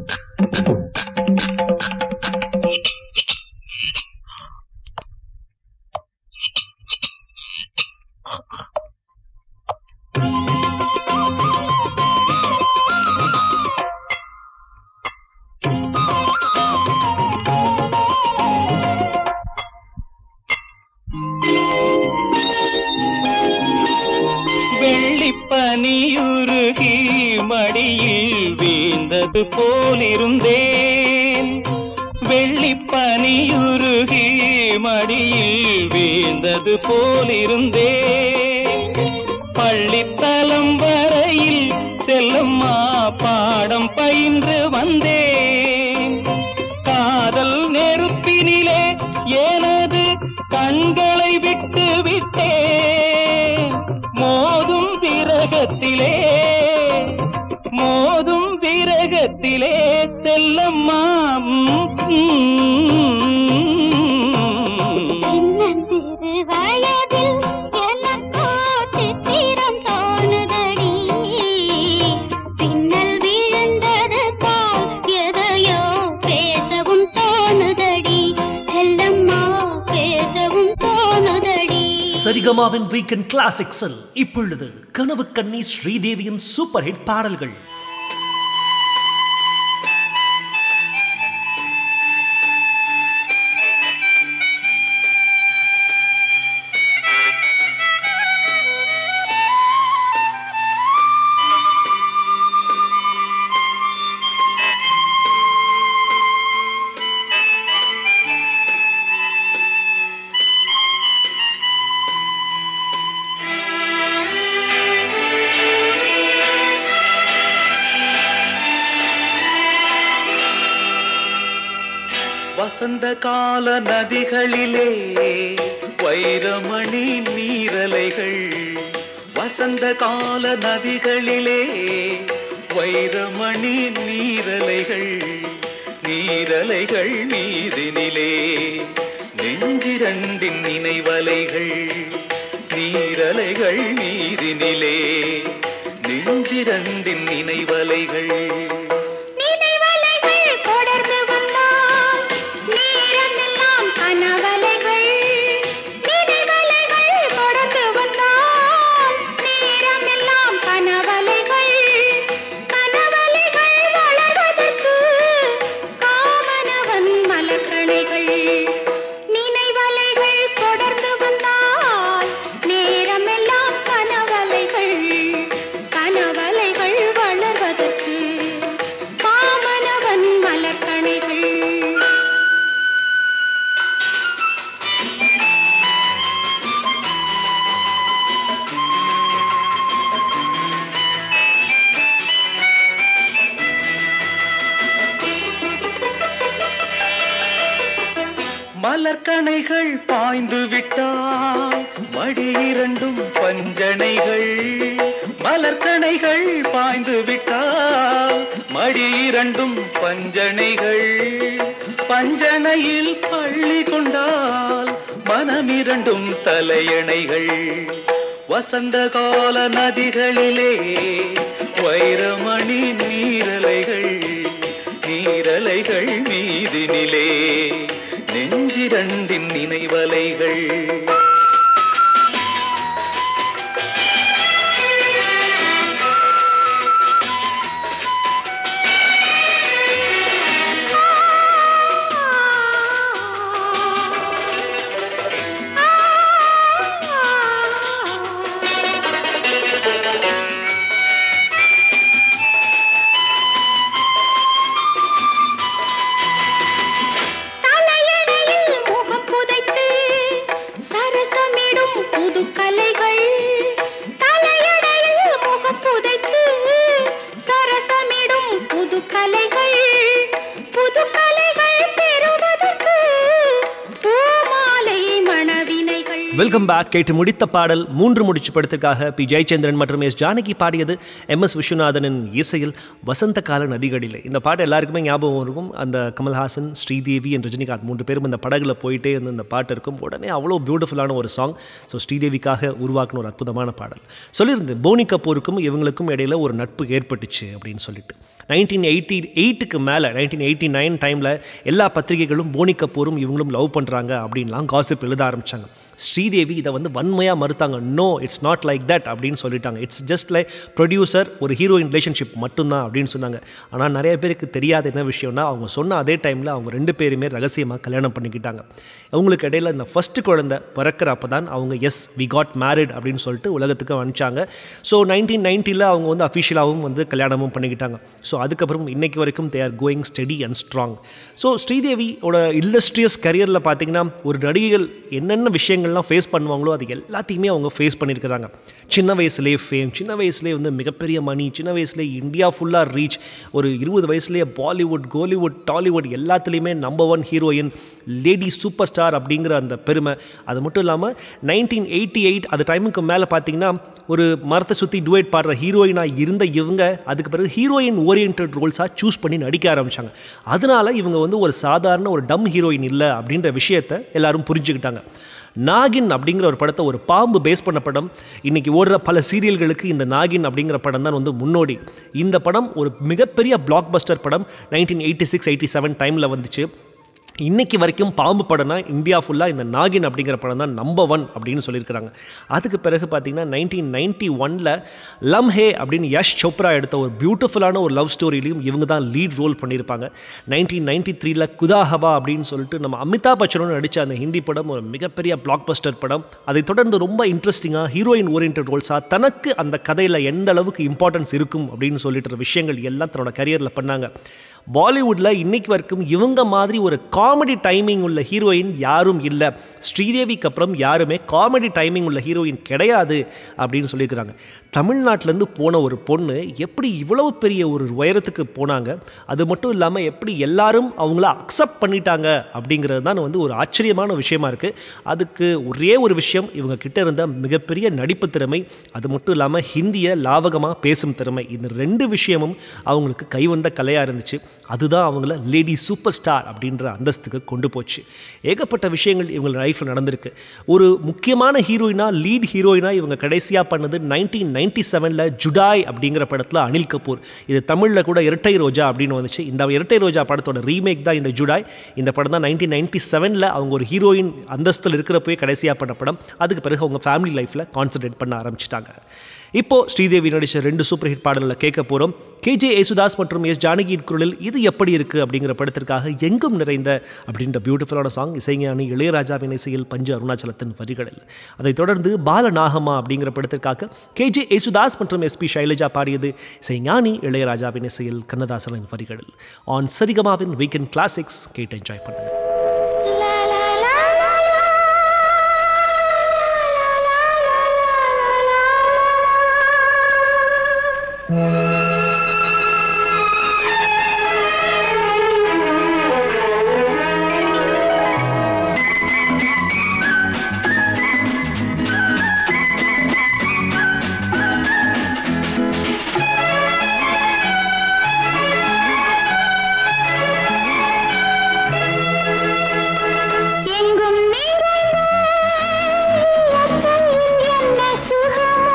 வெள்ளிப்பனியுருகி மடியில் வீழ்ந்தது போலிருந்தேன் வெள்ளிப்பனியுருகி மடியில் வீழ்ந்தது போலிருந்தேன் பள்ளித்தலம் வரையில் செல்லம்மா பாடம் பயின்று வந்தேன் காதல் நெருப்பினிலே எனது கண்களை விட்டு விட்டேன் மோதும் விரகத்திலே மோதும் விரகத்திலே செல்லம்மா ம், சின்னஞ்சிறு வயதில் எனக்கோ சித்திரம் தோணுதடி. பின்னல் விழுந்தது போல் எதையோ பேசவும் தோணுதடி. செல்லம்மா பேசவும் தோணுதடி சரிகமாவின் வீக்கெண்ட் கிளாசிக்ஸில் இப்பொழுது கனவு கண்ணி ஸ்ரீதேவியின் சூப்பர் ஹிட் பாடல்கள் வசந்த கால நதிகளிலே வைரமணி நீரலைகள் வசந்த கால நதிகளிலே வைரமணி நீரலைகள் நீரலைகள் மீதினிலே நெஞ்சிரண்டின் நினைவலைகள் நீரலைகள் மீதினிலே நெஞ்சிரண்டின் நினைவலைகள் நினைவலைகள் தொடர்ந்து வந்தால் நேரமெல்லாம் கனவலைகள் நினைவலைகள் தொடர்ந்து வந்தால் நேரமெல்லாம் கனவலைகள் கனவலைகள் வளர்வதற்கு காமனவன் மலக்கணைகள் நினைவலைகள் தொடர்ந்து வந்தால் நேரமெல்லாம் கனவலைகள் கனவலைகள் வளர்வதற்கு காமனவன் மலர்கணைகள் மலர்கணைகள் பாய்ந்து விட்டால் மடி இரண்டும் பஞ்சனைகள் மலர்கணைகள் பாய்ந்து விட்டால் மடி இரண்டும் பஞ்சனைகள் பஞ்சனையில் பள்ளி கொண்டால் மனமிரண்டும் தலையணைகள் வசந்த கால நதிகளிலே வைரமணி நீரலைகள் நீரலைகள் மீதினிலே நெஞ்சிரண்டின் நினைவலைகள் தலையணையில் முகம் புதைத்து சரசமிடும் புது கலைகள் தலையணையில் முகம் புதைத்து சரசமிடும் புது கலைகள் புது கலைகள் பெறுவதற்கு பூமாலை மணவினைகள் வெல்கம் பேக் கேட்டு முடித்த பாடல் மூன்று முடிச்சு படத்திற்காக பி ஜெயச்சந்திரன் மற்றும் எஸ் ஜானகி பாடியது எம் எஸ் விஸ்வநாதனின் இசையில் வசந்த கால நதிகளிலே இந்த பாட்டு எல்லாருக்குமே ஞாபகம் இருக்கும் அந்த கமல்ஹாசன் ஸ்ரீதேவி and ரஜினிகாந்த் மூன்று பேரும் இந்த படகுல போயிட்டே இருந்து இந்த பாட்டு இருக்கும் உடனே அவ்வளோ பியூட்டிஃபுல்லான ஒரு சாங் ஸோ ஸ்ரீதேவிக்காக உருவாக்கின ஒரு அற்புதமான பாடல் சொல்லியிருந்தேன் போனி கபூருக்கும் இவங்களுக்கும் இடையில ஒரு நட்பு ஏற்பட்டுச்சு அப்படின்னு சொல்லிட்டு நைன்டீன் எயிட்டி எயிட்டுக்கு மேலே நைன்டீன் எயிட்டி நைன் டைமில் எல்லா பத்திரிகைகளும் போனி கபூரும் இவங்களும் லவ் பண்ணுறாங்க அப்படின்லாம் காசிப் எழுத ஆரம்பித்தாங்க ஸ்ரீதேவி இதை வந்து வன்மையாக மறுத்தாங்க no it's not like that அப்படின்னு சொல்லிட்டாங்க இட்ஸ் ஜஸ்ட் லைக் ப்ரொடியூசர் ஒரு ஹீரோயின் ரிலேஷன்ஷிப் மட்டும்தான் அப்படின்னு சொன்னாங்க ஆனால் நிறைய பேருக்கு தெரியாத என்ன விஷயம்னா அவங்க சொன்ன அதே டைமில் அவங்க ரெண்டு பேருமே ரகசியமாக கல்யாணம் பண்ணிக்கிட்டாங்க அவங்களுக்கு இடையில இந்த ஃபஸ்ட்டு குழந்தை பிறக்கிறப்ப தான் அவங்க எஸ் வி காட் மேரிட் அப்படின்னு சொல்லிட்டு உலகத்துக்கு அனுப்பிச்சாங்க ஸோ நைன்டீன் நைன்ட்டியில் அவங்க வந்து அஃபிஷியலாகவும் வந்து கல்யாணமும் பண்ணிக்கிட்டாங்க ஸோ அதுக்கப்புறம் இன்னைக்கு வரைக்கும் they are going steady and strong so ஸ்ரீதேவியோட இல்லஸ்ட்ரியஸ் கரியரில் பார்த்தீங்கன்னா ஒரு நடிகைகள் என்னென்ன விஷயங்கள்லாம் ஃபேஸ் பண்ணுவாங்களோ அது எல்லாத்தையுமே அவங்க ஃபேஸ் பண்ணியிருக்கிறாங்க சின்ன வயசுலேயே ஃபேம் சின்ன வயசுலேயே வந்து மிகப்பெரிய மணி சின்ன வயசுலேயே இந்தியா ஃபுல்லாக ரீச் ஒரு இருபது வயசுலேயே பாலிவுட் கோலிவுட் டாலிவுட் எல்லாத்துலேயுமே number one heroine lady super star அப்படிங்கிற அந்த பெருமை அது மட்டும் இல்லாமல் நைன்டீன் எயிட்டி எயிட் அது டைமுக்கு மேலே பார்த்தீங்கன்னா ஒரு மரத்தை சுற்றி டுவேட் பாடுற ஹீரோயினாக இருந்த இவங்க அதுக்கு பிறகு ஹீரோயின் ஓரியன்ட் ரோல்ஸாக சூஸ் பண்ணி நடிக்க ஆரம்பித்தாங்க அதனால இவங்க வந்து ஒரு சாதாரண ஒரு டம் ஹீரோயின் இல்லை அப்படின்ற விஷயத்தை எல்லாரும் புரிஞ்சுக்கிட்டாங்க நாகின் அப்படிங்கிற ஒரு படத்தை ஒரு பாம்பு பேஸ் பண்ண படம் இன்னைக்கு ஓடுற பல சீரியல்களுக்கு இந்த நாகின் அப்படிங்கிற படம் தான் வந்து முன்னோடி இந்த படம் ஒரு மிகப்பெரிய பிளாக் பஸ்டர் படம் nineteen eighty six eighty seven டைமில் வந்துச்சு இன்னைக்கு வரைக்கும் பாம்பு படம்னா இந்தியா ஃபுல்லாக இந்த நாகின் அப்படிங்கிற படம் தான் நம்பர் ஒன் அப்படின்னு சொல்லியிருக்கிறாங்க அதுக்கு பிறகு பார்த்தீங்கன்னா நைன்டீன் நைன்ட்டி ஒனில் லம் ஹே அப்படின்னு யஷ் சோப்ரா எடுத்த ஒரு பியூட்டிஃபுல்லான ஒரு லவ் ஸ்டோரியிலையும் இவங்க தான் லீட் ரோல் பண்ணியிருப்பாங்க நைன்டீன் நைன்ட்டி த்ரீல குதா ஹவா அப்படின்னு சொல்லிட்டு நம்ம அமிதாப் பச்சனும் நடித்த அந்த ஹிந்தி படம் ஒரு மிகப்பெரிய பிளாக் பஸ்டர் படம் அதை தொடர்ந்து ரொம்ப இன்ட்ரெஸ்டிங்காக ஹீரோயின் ஓரியன்ட் ரோல்ஸாக தனக்கு அந்த கதையில் எந்த அளவுக்கு இம்பார்ட்டன்ஸ் இருக்கும் அப்படின்னு சொல்லிட்டு விஷயங்கள் எல்லாம் தன்னோட கரியரில் பண்ணாங்க பாலிவுட்டில் இன்னைக்கு வரைக்கும் இவங்க மாதிரி ஒரு காமெடி டைமிங் உள்ள ஹீரோயின் யாரும் இல்லை ஸ்ரீதேவிக்கு அப்புறம் யாருமே காமெடி டைமிங் உள்ள ஹீரோயின் கிடையாது அப்படின்னு சொல்லியிருக்கிறாங்க தமிழ்நாட்டிலேருந்து போன ஒரு பொண்ணு எப்படி இவ்வளவு பெரிய ஒரு உயரத்துக்கு போனாங்க அது மட்டும் இல்லாமல் எப்படி எல்லாரும் அவங்கள அக்செப்ட் பண்ணிட்டாங்க அப்படிங்கிறது தான் வந்து ஒரு ஆச்சரியமான விஷயமா இருக்குது அதுக்கு ஒரே ஒரு விஷயம் இவங்க கிட்ட இருந்த மிகப்பெரிய நடிப்பு திறமை அது மட்டும் இல்லாமல் ஹிந்தியை லாவகமாக பேசும் திறமை இந்த ரெண்டு விஷயமும் அவங்களுக்கு கைவந்த கலையாக இருந்துச்சு அதுதான் அவங்கள லேடி சூப்பர் ஸ்டார் அப்படின்ற அந்தஸ்துக்கு கொண்டு போச்சு ஏகப்பட்ட விஷயங்கள் இவங்க லைஃப்பில் நடந்திருக்கு ஒரு முக்கியமான ஹீரோயினா லீட் ஹீரோயினா இவங்க கடைசியாக பண்ணது நைன்டீன் நைன்டி செவனில் ஜுடாய் அப்படிங்கிற படத்தில் அனில் கபூர் இது தமிழில் கூட இரட்டை ரோஜா அப்படின்னு வந்துச்சு இந்த இரட்டை ரோஜா படத்தோட ரீமேக் தான் இந்த ஜுடாய் இந்த படம் தான் நைன்டீன் நைன்டி செவனில் அவங்க ஒரு ஹீரோயின் அந்தஸ்தில் இருக்கிறப்பவே கடைசியாக பண்ண படம் அதுக்கு பிறகு அவங்க ஃபேமிலி லைஃப்பில் கான்சன்ட்ரேட் பண்ண ஆரம்பிச்சிட்டாங்க இப்போ ஸ்ரீதேவி நடித்த ரெண்டு சூப்பர் ஹிட் பாடல்களை கேட்க போகிறோம் கேஜே யேசுதாஸ் மற்றும் எஸ் ஜானகியின் குரலில் இது எப்படி இருக்குது அப்படிங்கிற படத்திற்காக எங்கும் நிறைந்த அப்படின்ற பியூட்டிஃபுல்லான சாங் இசைஞானி இளையராஜாவின் இசையில் பஞ்சு அருணாச்சலத்தின் வரிகளில் அதைத் தொடர்ந்து பாலநாகமா அப்படிங்கிற படத்திற்காக கேஜே யேசுதாஸ் மற்றும் எஸ்பி சைலஜா பாடியது இசைஞானி இளையராஜாவின் இசையில் கண்ணதாசனின் வரிகளில் ஆன் சரிகமாவின் வீக்கெண்ட் கிளாசிக்ஸ் கேட்டு என்ஜாய் பண்ணுங்க எங்கும் நிறைந்த என்ன சுகமோ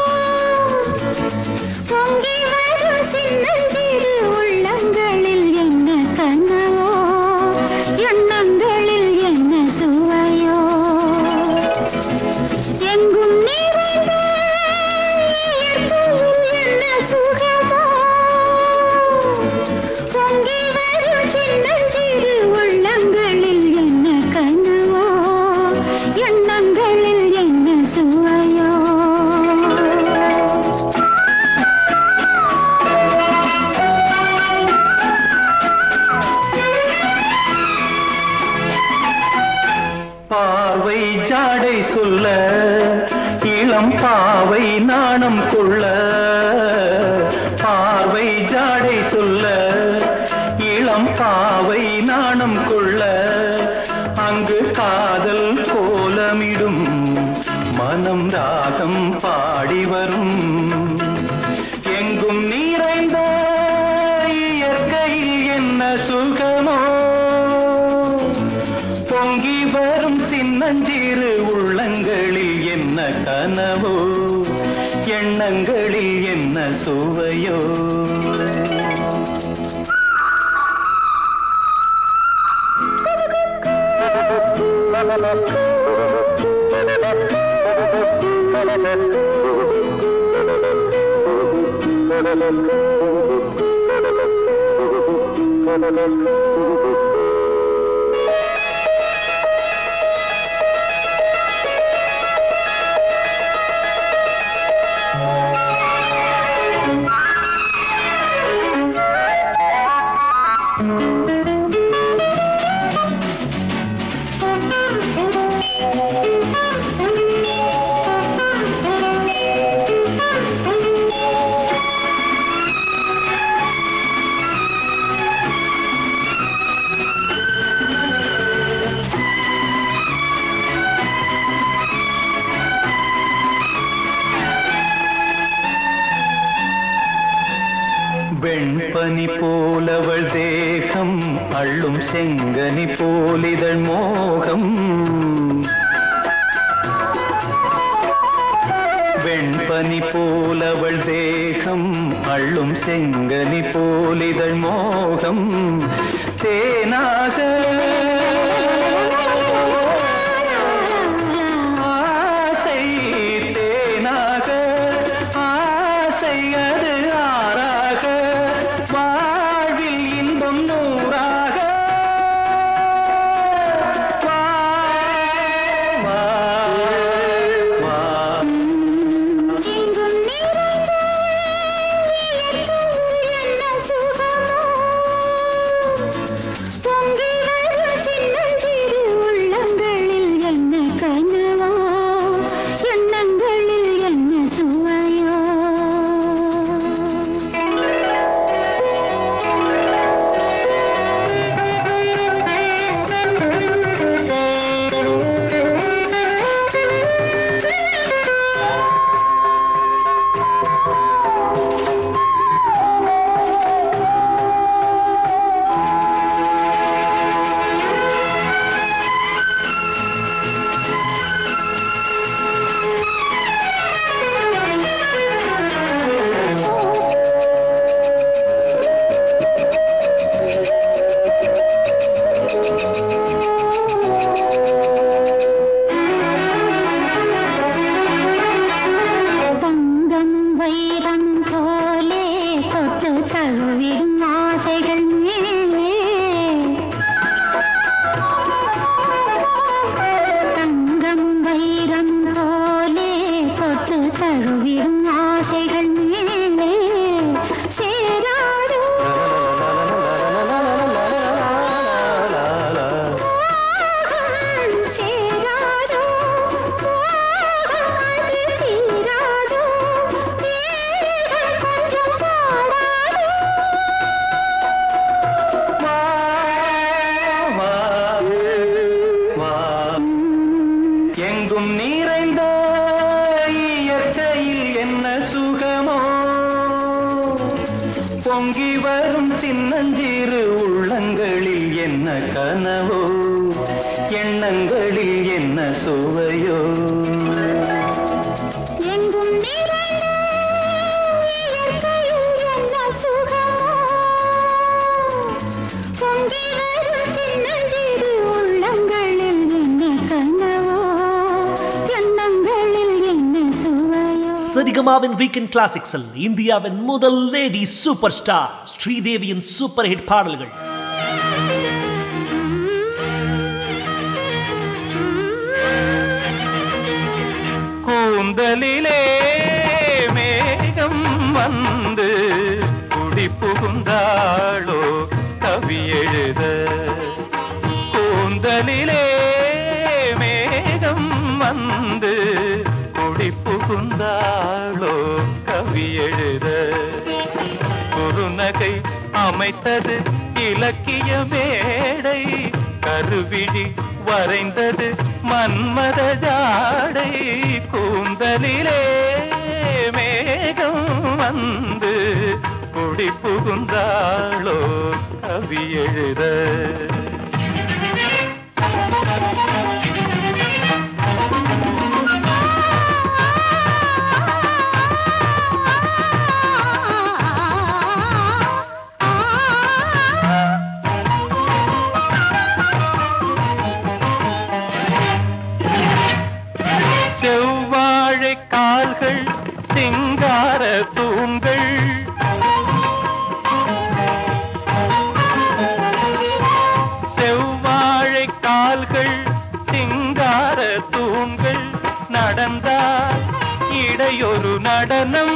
பொங்கி வரும் சின்னஞ்சிறு உள்ளங்களில் என்ன கனவோ எண்ணங்களில் என்ன சுவையோ எங்கும் நிறைந்த இயற்கையில் என்ன சுகமோ பொங்கி வரும் சின்னஞ்சிறு உள்ளங்களில் என்ன கனவோ எண்ணங்களில் என்ன சுவையோ பார்வை ஜாடை சொல்ல இளம் பாவை நாணம் கொள்ள பார்வை ஜாடை சொல்ல இளம் பாவை நாணம் கொள்ள அங்கு காதல் கோலமிடும் மனம் ராகம் பாடி வரும் எங்கும் நிறைந்த இயற்கையில் என்ன சுகமோ பொங்கி வரும் சின்னஞ்சிறு உள்ளங்களில் என்ன கனவோ எண்ணங்களில் என்ன சுவையோ வெண்பனி போலவள் தேகம் அள்ளும் செங்கனி போலிதழ் மோகம் வெண்பனி போலவள் தேகம் அள்ளும் செங்கனி போலிதழ் மோகம் தேனாக ஆசை தேனாக ஆசை அது ஆறாக வாழ்வில் இன்பம் நூறாக வா, வா, வா. எங்கும் நிறைந்த என்ன சுகமோ பொங்கி வரும் சின்னஞ்சிறு உள்ளங்களில் என்ன கனவோ எண்ணங்களில் என்ன சுவையோ தங்கம் வைரம் போலே தொட்டு தழுவிடும் ஆசைகள் மேலே தங்கம் வைரம் போலே தொட்டு தழுவிடும் ஆசைகள் மேலே சேராதோ சேராதோ அது தீராதோ தேகம் கொஞ்சம் பாடாதோ வா, வா, வா. எங்கும் நிறைந்த இயற்கையில் என்ன சுகமோ பொங்கி வரும் சின்னஞ்சிறு உள்ளங்களில் என்ன கனவோ எண்ணங்களில் என்ன சுவையோ எங்கும் நிறைந்த இயற்கையில் என்ன சுகமோ பொங்கி வரும் சின்னஞ்சிறு உள்ளங்களில் என்ன கனவோ எண்ணங்களில் என்ன சுவையோ சரிகமாவின் வீக்கெண்ட் கிளாசிக்ஸில் இந்தியாவின் முதல் லேடி சூப்பர் ஸ்டார் ஸ்ரீதேவியின் சூப்பர் ஹிட் பாடல்கள் கூந்தலிலே மேகம் வந்து குடி புகுந்தாளோ கவி எழுத கூந்தலிலே மேகம் வந்து குடி புகுந்தாளோ கவி எழுத குறுநகை அமைத்தது இலக்கிய மேடை கருவிழி வரைந்தது மன்மத ஜாடை கூந்தலிலே மேகம் வந்து குடி புகுந்தாளோ கவி எழுத தூண்கள் செவ்வாழை கால்கள் சிங்கார தூண்கள் நடந்தால் இடையொரு நடனம்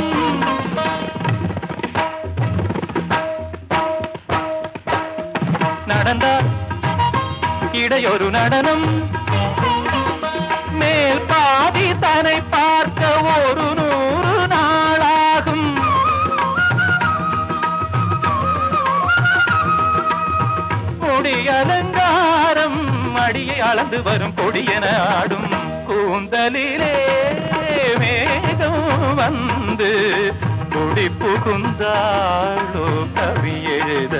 நடந்தால் இடையொரு நடனம் மேல் பாதி தன்னை பார்க்க ஒரு நூறு நாளாகும் கொடி அலங்காரம் அடியை அளந்து வரும் கொடியென ஆடும் கூந்தலிலே மேகம் வந்து குடி புகுந்தாளோ கவி எழுத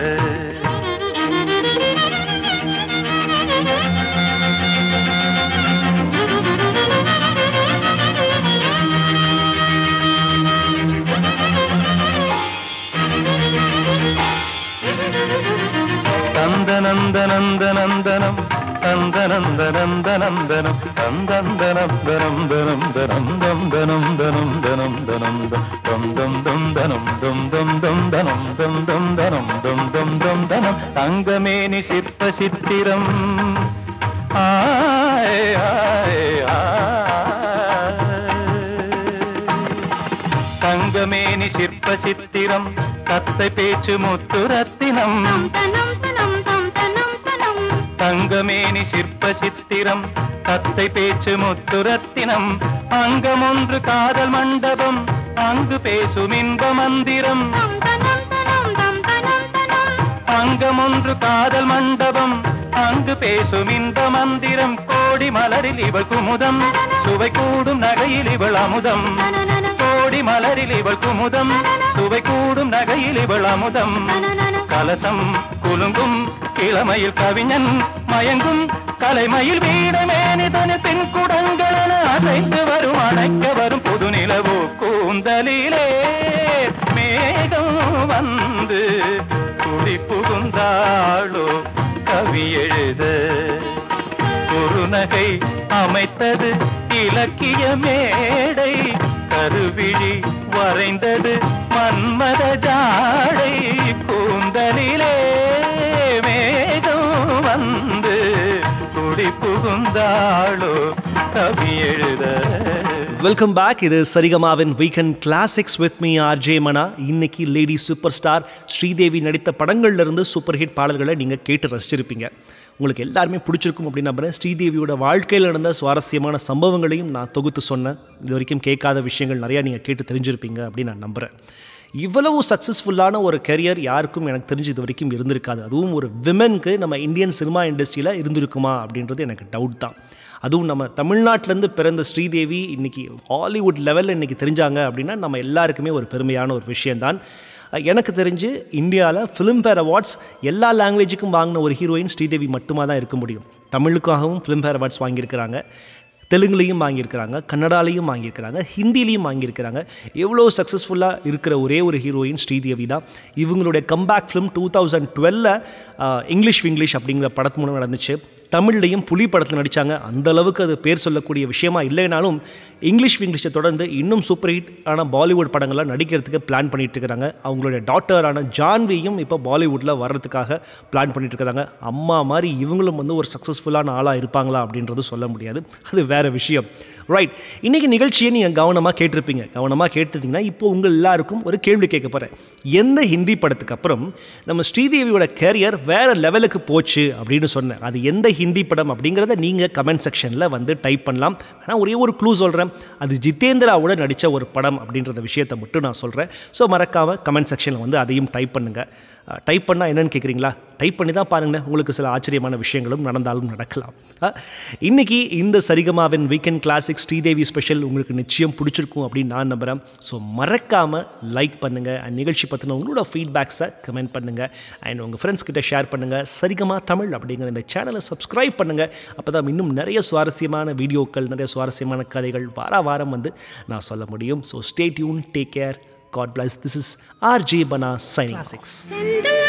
நந்தனந்தனந்தனந்தனம் நந்தனந்தனந்தனந்தனம் நந்தந்தனந்தனந்தனந்தனம் தனம் தனம் தனம் தனம் தம் தம் தம் தனம் தம் தம் தம் தனம் தம் தம் தனம் தம் தம் தம் தனம் தங்கமேனி சிற்ப சித்திரம் ஆய் ஆய் ஆய் தங்கமேனி சிற்ப சித்திரம் கத்தை பேச்சு முத்து ரத்தினம் தனம் தனம் தம் தனம் தனம் தங்கமேனி சிற்ப சித்திரம் கத்தை பேச்சு முத்து ரத்தினம் அங்கமொன்று காதல் மண்டபம் அங்கு பேசும் இன்ப மந்திரம் தம் தனம் தனம் தம் தனம் தனம் அங்கமொன்று காதல் மண்டபம் அங்கு பேசும் இன்ப மந்திரம் கோடி மலரில் இவள் குமுதம் சுவை கூடும் நகையில் இவள் அமுதம் தனனன கோடி மலரில் இவள் குமுதம் சுவை கூடும் நகையில் இவள் அமுதம் தனனன கலசம் குலுங்கும் கிழமையில் கவிஞன் மயங்கும் கலைமயில் வீடமேனிதனு பெண் குடங்களென அசைந்து வரும் அணைக்க வரும் புது நிலவு கூந்தலிலே மேகம் வந்து குடி புகுந்தாளோ கவி எழுத குறுநகை அமைத்தது இலக்கிய மேடை கருவிழி வரைந்தது மன்மத ஜாடை கூந்தலிலே மேகம் வந்து குடி புகுந்தாளோ கவி எழுத வெல்கம் பேக் இது சரிகமாவின் weekend classics with me RJ Mana இன்னைக்கு லேடி சூப்பர் ஸ்டார் ஸ்ரீதேவி நடித்த படங்கள்ல இருந்து சூப்பர் ஹிட் பாடல்களை நீங்கள் கேட்டு ரசிச்சிருப்பீங்க உங்களுக்கு எல்லாருமே பிடிச்சிருக்கும் அப்படின்னு நம்புறேன் ஸ்ரீதேவியோட வாழ்க்கையில் நடந்த சுவாரஸ்யமான சம்பவங்களையும் நான் தொகுத்து சொன்னேன் இது வரைக்கும் கேட்காத விஷயங்கள் நிறையா நீங்கள் கேட்டு தெரிஞ்சிருப்பீங்க அப்படின்னு நான் நம்புகிறேன் இவ்வளவு சக்ஸஸ்ஃபுல்லான ஒரு கெரியர் யாருக்கும் எனக்கு தெரிஞ்சு இது வரைக்கும் இருந்திருக்காது அதுவும் ஒரு விமென்க்கு நம்ம இந்தியன் சினிமா இண்டஸ்ட்ரியில் இருந்திருக்குமா அப்படின்றது எனக்கு டவுட் தான் அதுவும் நம்ம தமிழ்நாட்டிலேருந்து பிறந்த ஸ்ரீதேவி இன்னைக்கு ஹாலிவுட் லெவலில் இன்னைக்கு தெரிஞ்சாங்க அப்படின்னா நம்ம எல்லாருக்குமே ஒரு பெருமையான ஒரு விஷயம்தான் எனக்கு தெரிஞ்சு இந்தியாவில் ஃபிலிம்ஃபேர் அவார்ட்ஸ் எல்லா லாங்குவேஜுக்கும் வாங்கின ஒரு ஹீரோயின் ஸ்ரீதேவி மட்டுமா தான் இருக்க முடியும் தமிழுக்காகவும் ஃபிலிம்ஃபேர் அவார்ட்ஸ் வாங்கியிருக்கிறாங்க தெலுங்குலேயும் வாங்கியிருக்கிறாங்க கன்னடாலையும் வாங்கியிருக்கிறாங்க ஹிந்திலையும் வாங்கியிருக்கிறாங்க எவ்வளோ சக்ஸஸ்ஃபுல்லாக இருக்கிற ஒரே ஒரு ஹீரோயின் ஸ்ரீதேவி தான் இவங்களுடைய கம்பேக் ஃபிலிம் டூ தௌசண்ட் டுவெல்ல இங்கிலீஷ் விங்கிலீஷ் அப்படிங்கிற படத்து மூலம் நடந்துச்சு தமிழ்லையும் புலி படத்தில் நடித்தாங்க அந்த அளவுக்கு அது பேர் சொல்லக்கூடிய விஷயமா இல்லைனாலும் இங்கிலீஷ் விங்கிலீஷை தொடர்ந்து இன்னும் சூப்பர் ஹிட் ஆன பாலிவுட் படங்கள்லாம் நடிக்கிறதுக்கு பிளான் பண்ணிட்டு இருக்கிறாங்க அவங்களுடைய டாட்டரான ஜான்வியும் இப்போ பாலிவுட்டில் வர்றதுக்காக பிளான் பண்ணிட்டு இருக்கிறாங்க அம்மா மாதிரி இவங்களும் வந்து ஒரு சக்ஸஸ்ஃபுல்லான ஆளாக இருப்பாங்களா அப்படின்றது சொல்ல முடியாது அது வேற விஷயம் ரைட் இன்னைக்கு நிகழ்ச்சியை நீங்கள் கவனமாக கேட்டிருப்பீங்க கவனமாக கேட்டிருந்தீங்கன்னா இப்போ உங்கள் எல்லாருக்கும் ஒரு கேள்வி கேட்க போகிறேன் எந்த ஹிந்தி படத்துக்கு அப்புறம் நம்ம ஸ்ரீதேவியோட கேரியர் வேற லெவலுக்கு போச்சு அப்படின்னு சொன்னேன் அது எந்த ஹிந்தி படம் அப்படிங்கிறத நீங்கள் கமெண்ட் செக்ஷனில் வந்து டைப் பண்ணலாம் ஆனால் ஒரே ஒரு க்ளூ சொல்கிறேன் அது ஜிதேந்திராவோட நடித்த ஒரு படம் அப்படின்றத விஷயத்தை மட்டும் நான் சொல்கிறேன் ஸோ மறக்காமல் கமெண்ட் செக்ஷனில் வந்து அதையும் டைப் பண்ணுங்கள் டைப் பண்ணால் என்னன்னு கேட்குறீங்களா டைப் பண்ணி தான் பாருங்களேன் உங்களுக்கு சில ஆச்சரியமான விஷயங்களும் நடந்தாலும் நடக்கலாம் அஹ், இன்னைக்கு இந்த சரிகமாவின் வீக்கெண்ட் கிளாசிக் ஸ்ரீதேவி ஸ்பெஷல் உங்களுக்கு நிச்சயம் பிடிச்சிருக்கும் அப்படின்னு நான் நம்புகிறேன் ஸோ மறக்காமல் லைக் பண்ணுங்கள் அண்ட் நிகழ்ச்சி பற்றின உங்களோட ஃபீட்பேக்ஸை கமெண்ட் பண்ணுங்கள் அண்ட் உங்கள் ஃப்ரெண்ட்ஸ் கிட்ட ஷேர் பண்ணுங்கள் சரிகமா தமிழ் அப்படிங்கிற இந்த சேனலை சப்ஸ்கிரைப் பண்ணுங்கள் அப்போ தான் இன்னும் நிறைய சுவாரஸ்யமான வீடியோக்கள் நிறைய சுவாரஸ்யமான கதைகள் வார வாரம் வந்து நான் சொல்ல முடியும் so stay tuned take care god bless this is R J Bana signing சிக்ஸ் செந்தூர